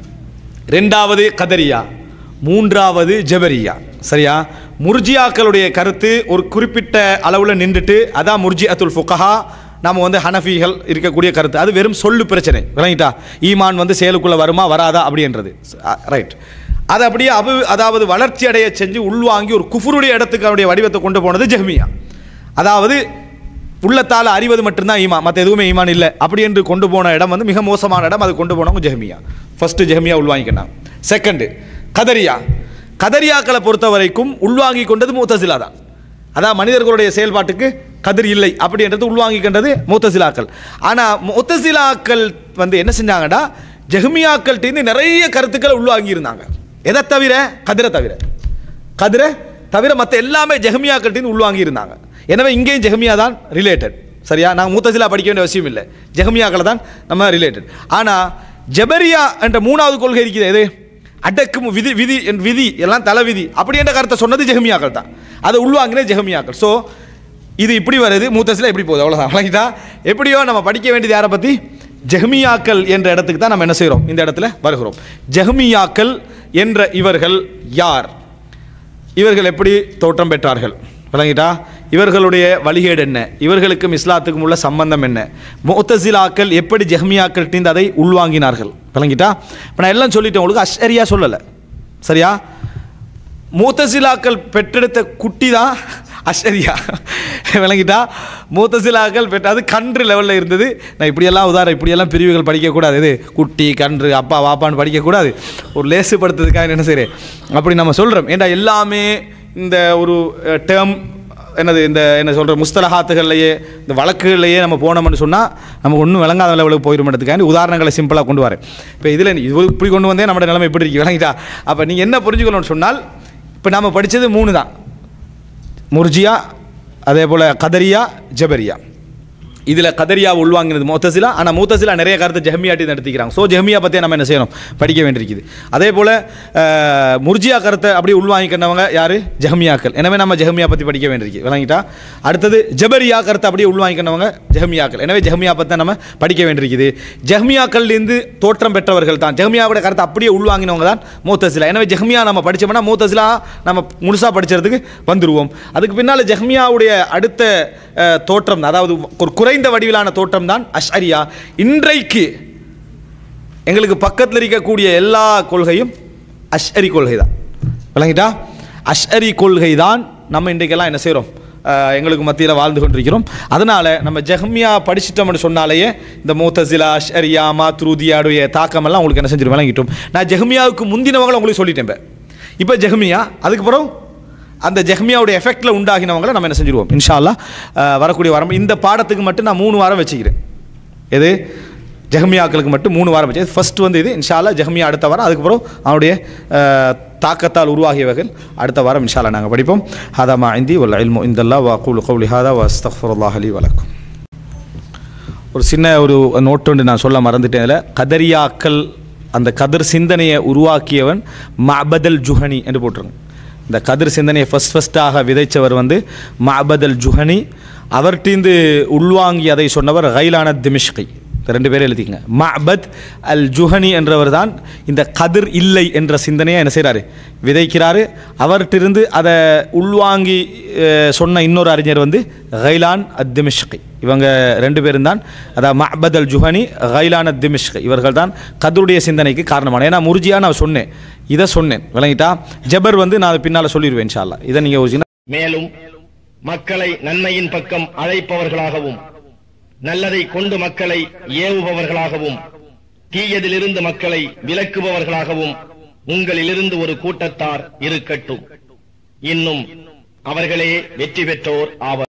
S2: ரெண்டாவது கதரியா மூன்றாவது ஜபரியா சரியா முர்ஜியாக்களுடைய கருத்து ஒரு குறிப்பிட்ட அளவில் நின்றுட்டு அதான் முர்ஜி அத்துல் ஃபுகஹா நம்ம வந்து ஹனஃபிகள் இருக்கக்கூடிய கருத்து அது வெறும் சொல்லு பிரச்சனை விளங்கிட்டா ஈமான் வந்து செயலுக்குள்ளே வருமா வராதா அப்படின்றது ரைட் அது அப்படியே அபு அதாவது வளர்ச்சி அடைய செஞ்சு உள்வாங்கி ஒரு குஃபுருடைய இடத்துக்கு அவருடைய வடிவத்தை கொண்டு போனது ஜஹ்மியா அதாவது உள்ளத்தால் அறிவது மட்டும்தான் ஈமான் மற்ற எதுவுமே ஈமான் இல்லை அப்படி என்று கொண்டு போன இடம் வந்து மிக மோசமான இடம் அது கொண்டு போனவங்க ஜெஹமியா ஃபர்ஸ்ட் ஜெஹமியா உள்வாங்கிக்கினாங்க செகண்டு கதரியா கதரியாக்களை பொறுத்த வரைக்கும் உள்வாங்கி கொண்டது மூத்தசிலா தான் அதான் மனிதர்களுடைய செயல்பாட்டுக்கு கதிர் இல்லை அப்படின்றது உள்வாங்கிக்கின்றது மூத்தசிலாக்கள் ஆனால் மூத்தசிலாக்கள் வந்து என்ன செஞ்சாங்கடா ஜெஹமியாக்கள்கிட்ட நிறைய கருத்துக்களை உள்வாங்கி இருந்தாங்க எதை தவிர கதிரை தவிர கதிரை தவிர மற்ற எல்லாமே ஜெஹமியாக்கள்கிட்ட உள்வாங்கி இருந்தாங்க எனவே இங்கேயும் ஜெஹமியா தான் ரிலேட்டட் சரியா நாங்கள் மூத்தசிலா படிக்க வேண்டிய அவசியம் இல்லை ஜெஹமியாக்களை தான் நம்ம ரிலேட்டட் ஆனால் ஜெபரியா என்ற மூணாவது கொள்கை இருக்குது எது அடக்கும் விதி விதி என் விதி எல்லாம் தலை விதி அப்படி என்ற கருத்தை சொன்னது ஜெஹமியாக்கள் தான் அதை உள்வாங்கினே ஜெஹமியாக்கள் ஸோ இது இப்படி வருது மூத்தசில இப்படி போகுது அவ்வளோதான் வழங்கிட்டா எப்படியோ நம்ம படிக்க வேண்டியது யாரை பற்றி ஜெஹமியாக்கள் என்ற இடத்துக்கு தான் நம்ம என்ன செய்கிறோம் இந்த இடத்துல வருகிறோம் ஜெஹமியாக்கள் என்ற இவர்கள் யார் இவர்கள் எப்படி தோற்றம் பெற்றார்கள் விளங்கிட்டா இவர்களுடைய வழிகேடு என்ன இவர்களுக்கும் இஸ்லாத்துக்கும் உள்ள சம்பந்தம் என்ன முத்தசிலாக்கள் எப்படி ஜெஹ்மியாக்கள்கிட்ட அதை உள்வாங்கினார்கள் விளங்கிட்டா இப்போ நான் எல்லாம் சொல்லிட்டேன் உங்களுக்கு அஷ்ஷரியா சொல்லலை சரியா மூத்தசிலாக்கள் பெற்றெடுத்த குட்டி தான் அஷ்ஷரியா விளங்கிட்டா மூத்தசிலாக்கள் பெற்ற அது கன்று லெவலில் இருந்தது நான் இப்படியெல்லாம் உதாரணம் இப்படியெல்லாம் பிரிவுகள் படிக்கக்கூடாது இது குட்டி கன்று அப்பா வாப்பான்னு படிக்கக்கூடாது ஒரு லேசுப்படுத்துறதுக்காக என்ன செய்கிறேன் அப்படி நம்ம சொல்கிறோம் ஏன்டா எல்லாமே இந்த ஒரு டேர்ம் என்னது இந்த என்ன சொல்கிற முஸ்தலஹாத்துகள்லையே இந்த வழக்குகள்லையே நம்ம போனோம்னு சொன்னால் நமக்கு ஒன்றும் விளங்காத லெவலுக்கு போயிடுமென்றதுக்காண்டி உதாரணங்களை சிம்பிளாக கொண்டு வரேன் இப்போ இதில் இது இப்படி கொண்டு வந்தே நம்ம நிலைமை இப்படி இருக்கு விளங்கிட்டா அப்போ நீங்கள் என்ன புரிஞ்சுக்கணும்னு சொன்னால் இப்போ நம்ம படித்தது மூணு தான் முர்ஜியா அதே போல் கதரியா ஜபரியா இதில் கதரியா உள்வாங்கினது மூத்தசிலா ஆனால் மூத்தசிலா நிறைய கருத்து ஜெஹமியாட்டி நடத்திக்கிறாங்க ஸோ ஜெஹமியா பற்றி நம்ம என்ன செய்யணும் படிக்க வேண்டியிருக்குது அதே போல் அஹ், முர்ஜியா கருத்தை அப்படியே உள்வாங்கிக்கினவங்க யார் ஜெஹமியாக்கள் எனவே நம்ம ஜெஹமியா பற்றி படிக்க வேண்டியிருக்கு விளங்கிட்டா அடுத்தது ஜபரியா கருத்தை அப்படியே உள்வாங்கிக்கினவங்க ஜெஹமியாக்கள் எனவே ஜெஹமியா பற்றி நம்ம படிக்க வேண்டியிருக்குது ஜெஹமியாக்கள்லேருந்து தோற்றம் பெற்றவர்கள் தான் ஜெஹமியாவோட கருத்தை அப்படியே உள்வாங்கினவங்க தான் மூத்தசிலா எனவே ஜெஹமியா நம்ம படித்தோம்னா மூத்தசிலா நம்ம முழுசாக படிச்சதுக்கு வந்துருவோம் அதுக்கு பின்னால் ஜெஹ்மியாவுடைய அடுத்த அஹ், தோற்றம் தான். அதாவது ஒரு குறைந்த வடிவிலான தோற்றம் தான் அஷ்அரியா இன்றைக்கு எங்களுக்கு பக்கத்தில் இருக்கக்கூடிய எல்லா கொள்கையும் அஷ்அரி கொள்கை தான் விளங்கிட்டா அஷ்அரி கொள்கை தான் நம்ம இன்றைக்கெல்லாம் என்ன செய்கிறோம் அஹ், எங்களுக்கு மத்தியில் வாழ்ந்து கொண்டிருக்கிறோம் அதனால் நம்ம ஜஹ்மியா படிச்சிட்டோம்னு சொன்னாலேயே இந்த மூத்தசிலா ஷரியா மாத்ரூதியாடைய தாக்கமெல்லாம் உங்களுக்கு என்ன செஞ்சிடும் விளங்கிட்டோம் நான் ஜஹ்மியாவுக்கு முந்தினவங்களை உங்களுக்கு சொல்லிட்டேன் இப்ப. இப்போ ஜஹ்மியா அதுக்கப்புறம் அந்த ஜஹ்மியாவுடைய எஃபெக்டில் உண்டாகினவங்களை நம்ம என்ன செஞ்சிருவோம் இன்ஷா அல்லாஹ் அஹ், வரக்கூடிய வாரம் இந்த பாடத்துக்கு மட்டும் நான் மூணு வாரம் வச்சுக்கிறேன் எது ஜஹ்மியாக்களுக்கு மட்டும் மூணு வாரம் வச்சு ஃபர்ஸ்ட் வந்து இது இன்ஷா அல்லாஹ் ஜஹ்மியா அடுத்த வாரம் அதுக்கப்புறம் அவனுடைய அஹ், தாக்கத்தால் உருவாகியவர்கள் அடுத்த வாரம் இன்ஷா அல்லாஹ் நாங்கள் படிப்போம் ஹதா மா இந்தி வல்ல இல்மு இந்தல்லா வா கூலு கௌலி ஹாதா வா அஸ்தஃபுல்லாஹ் அலி வலக்கும் ஒரு சின்ன ஒரு நோட் ஒன்று நான் சொல்ல மறந்துட்டேன் அதில் கதரியாக்கள் அந்த கதிர் சிந்தனையை உருவாக்கியவன் மஅபதல் ஜுஹனி என்று போட்டிருங்க இந்த கதிர் சிந்தனையை ஃபஸ்ட் ஃபஸ்ட்டாக விதைச்சவர் வந்து மஅபதல் ஜுஹனி அவர்கிட்டேந்து உள்வாங்கி அதை சொன்னவர் கைலான திமிஷ்கி இந்த ரெண்டு பேரும் எழுதிக்கங்க மஅபத் அல் ஜுஹனி என்றவர் தான் இந்த கதிர் இல்லை என்ற சிந்தனையை என்ன செய்கிறாரு விதைக்கிறாரு அவர்கிட்டிருந்து அதை உள்வாங்கி அஹ், சொன்ன இன்னொரு அறிஞர் வந்து கைலான் அத் திமிஷ்கி இவங்க ரெண்டு பேரும் தான் அதாவது மஹபத் அல் ஜுஹனி கைலான் அத் திமிஷ்கி இவர்கள் தான் கதருடைய சிந்தனைக்கு காரணமான ஏன்னா முருஜியா நான் சொன்னேன் இதை சொன்னேன் விளங்கிட்டா ஜபர் வந்து நான் அதை பின்னால் சொல்லிடுவேன் இன்ஷா அல்லாஹ் இதை நீங்கள் யோசிச்சு
S3: மேலும் மக்களை நன்மையின் பக்கம் அழைப்பவர்களாகவும் நல்லதை கொண்டு மக்களை ஏவுபவர்களாகவும் தீயதிலிருந்து மக்களை விலக்குபவர்களாகவும் உங்களிலிருந்து ஒரு கூட்டத்தார் இருக்கட்டும் இன்னும் அவர்களே வெற்றி பெற்றோர் ஆவர்